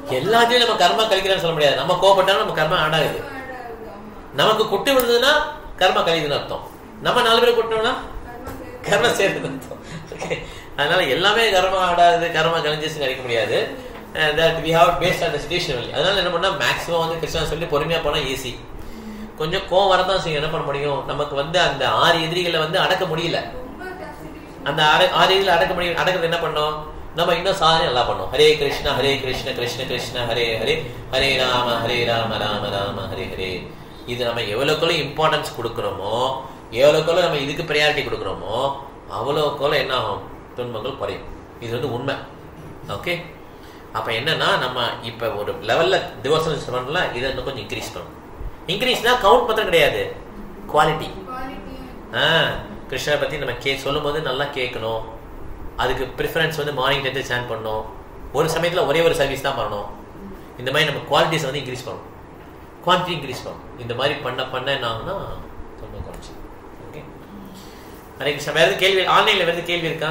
எல்லாத்தையும் நம்ம கர்மா கழிக்கிறோம்னு சொல்ல முடியாது நம்ம கோபப்பட்டாலும் நம்ம கர்மா ஆட் ஆகுது நமக்கு குட்டு விழுந்ததுன்னா கர்மா கழிதுன்னு அர்த்தம் நம்ம நாலு பேர் குட்டோம்னா கர்மா சேர்த்து அர்த்தம் Okay. அதனால எல்லாமே கர்மா ஆடாது கர்மா கழிஞ்சிச்சு நினைக்க முடியாது that we have paste on situation only அதனால என்ன பண்ணா மேக்ஸிமம் வந்து கிருஷ்ணா சொல்லி பொறுமையா போனா ஈஸி கொஞ்சம் கோவம் வரதான் செய்யும் என்ன பண்ண முடியும் நமக்கு வந்து அந்த ஆறு எதிரிகளை வந்து அடக்க முடியல அந்த ஆறு ஆறு எதிரிகளை அடக்க முடியும் அடக்கிறது என்ன பண்ணோம் நம்ம இன்னும் சாதனை நல்லா பண்ணோம் ஹரே கிருஷ்ணா ஹரே கிருஷ்ண கிருஷ்ண கிருஷ்ண ஹரே ஹரே ஹரே ராம ஹரே ராம ராம ராம ஹரே ஹரே இது நம்ம எவ்வளோக்குள்ள இம்பார்ட்டன்ஸ் கொடுக்குறோமோ எவ்வளோக்குள்ள நம்ம இதுக்கு ப்ரையாரிட்டி கொடுக்குறோமோ அவ்வளோக்குள்ள என்ன ஆகும் துன்பங்கள் குறையும் இது வந்து உண்மை ஓகே அப்ப என்னன்னா நம்ம இப்ப ஒரு லெவல்ல டிவோஷனல் பண்ணல இதை இன்னும் கொஞ்சம் இன்க்ரீஸ் பண்ணணும் இன்க்ரீஸ்னா கவுண்ட் மாத்திரம் கிடையாது குவாலிட்டி ஆ கிருஷ்ணரை பத்தி நம்ம கே சொல்லும்போது நல்லா கேட்கணும் அதுக்கு ப்ரிஃபரன்ஸ் வந்து மார்னிங் டென்த்து சேன் பண்ணணும் ஒரு சமயத்துல ஒரே ஒரு சர்வீஸ் தான் பண்ணணும் இந்த மாதிரி நம்ம குவாலிட்டிஸ் வந்து இன்க்ரீஸ் பண்ணணும் குவான்டிட்டி இன்க்ரீஸ் பண்ணணும் இந்த மாதிரி பண்ண பண்ண என்ன ஆகும்னா ரொம்ப குறைச்சி ஓகே ஹரே கிருஷ்ணா வேற எதுவும் கேள்வி ஆன்லைன்ல வேற எதுவும் கேள்வி இருக்கா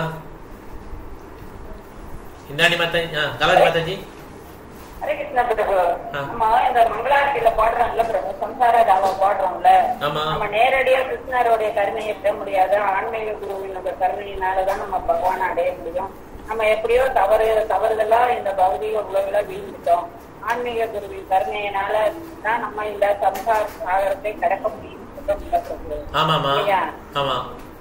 இந்தாண்டி மாதாஜி ஆ கலாரி மாதாஜி ஹரே கிருஷ்ணா பிரபு ஆ. நம்ம இந்த மங்களாரத்தியில பாடுறோம்ல பிரபு சம்சார தாவம் பாடுறோம்ல ஆமா. நம்ம நேரடியா கிருஷ்ணருடைய கருணையை பெற முடியாது ஆன்மீக குருவினோட கருணையினாலதான் நம்ம பகவானை அடைய முடியும் நம்ம எப்படியோ தவறு தவறுதலா இந்த பௌதிக உலகில வீழ்ந்துட்டோம் ஆன்மீக குருவின் கருணையினால தான் நம்ம இந்த சம்சார சாகரத்தை கடக்க முடியும் பிரபு ஆமாமா இல்லையா? ஆமா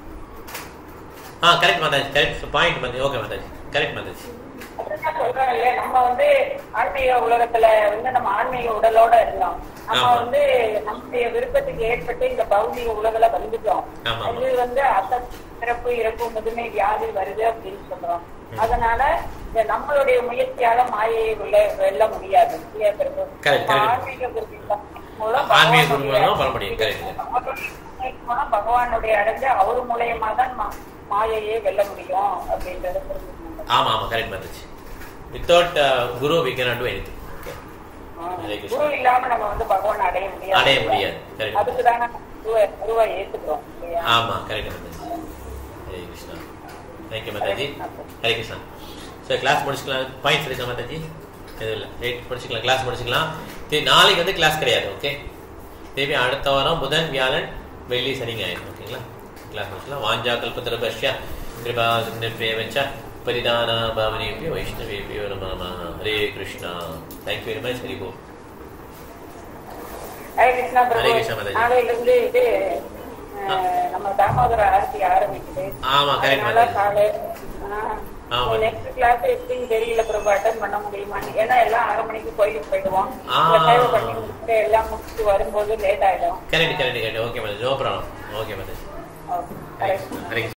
ஆ correct Mataji correct point Mataji okay Mataji correct Mataji அதுதான் சொல்றேன் இல்லையா, நம்ம வந்து ஆன்மீக உலகத்துல வந்து நம்ம ஆன்மீக உடலோட இருந்தோம் நம்ம ஆமா. வந்து நம்முடைய விருப்பத்துக்கு ஏற்பட்டு இந்த பௌதிக உலகில வந்துட்டோம் ஆமா, ஆமா. அது வந்து அச பிறப்பு இறப்பு முதுமை வியாதி வருது அப்படின்னு சொல்றோம் அதனால இந்த நம்மளுடைய முயற்சியால மாயையை உள்ள வெல்ல முடியாது இல்லையா பிரபு? Correct, நம்ம correct. ஆன்மீக குருவின் மூலம் ஆன்மீக பகவானுடைய- குரு மூலமா பண்ண முடியும் கரெக்ட் அவருடைய மூலம் பகவானுடைய அடைஞ்சு அவர் மூலியமா தான் மா- மாயையை வெல்ல முடியும் அப்படின்றத புரிஞ்சுக்கணும் ஆமா ஆமா correct Mataji without guru we can do anything Hare Krishna. குரு இல்லாம நம்ம வந்து பகவான் அடைய முடியாது அடைய முடியாது. Correct. அதுக்கு தானே குருவை குருவை ஏத்துக்கிறோம் இல்லையா? ஆமா கரெக்ட் மாதாஜி ஹரே கிருஷ்ணா தேங்க்யூ மாதாஜி ஹரே கிருஷ்ணா சரி கிளாஸ் முடிச்சுக்கலாம் பாயிண்ட்ஸ் இருக்கா மாதாஜி எதுவும் இல்லை ரைட் முடிச்சுக்கலாம் கிளாஸ் முடிச்சுக்கலாம் சரி நாளைக்கு வந்து கிளாஸ் கிடையாது ஓகே திருப்பி அடுத்த வாரம் புதன் வியாழன் வெள்ளி சனி ஞாயிறு ஓகேங்களா கிளாஸ் முடிச்சுக்கலாம் வாஞ்சா கல்பத்திரபஷ்ய கிருபா நிர்பேவச்ச பரிதான பாவனேபிய வைஷ்ணவேபியோ நம Hare Krishna thank you very much Hari போல் ஹரே கிருஷ்ணா ஹரே பிரபு கிருஷ்ணா மாதாஜி. நாளையில இருந்து இது அஹ், நம்ம தாமோதர ஆரத்தி ஆரம்பிக்குது ஆமா, correct அதனால மாதாஜி. காலை ஆமா. நெக்ஸ்ட் கிளாஸ் எப்படின்னு தெரியல பிரபு அட்டன் பண்ண முடியுமான்னு ஏன்னா எல்லாம் ஆறு மணிக்கு கோயிலுக்கு போயிடுவோம் ஆ. இந்த சேவை பண்ணி முடிச்சுட்டு எல்லாம் முடிச்சுட்டு வரும்போது லேட் ஆயிடும் correct correct correct okay Mataji no problem okay Mataji okay Hare Hare Krishna Hare Krishna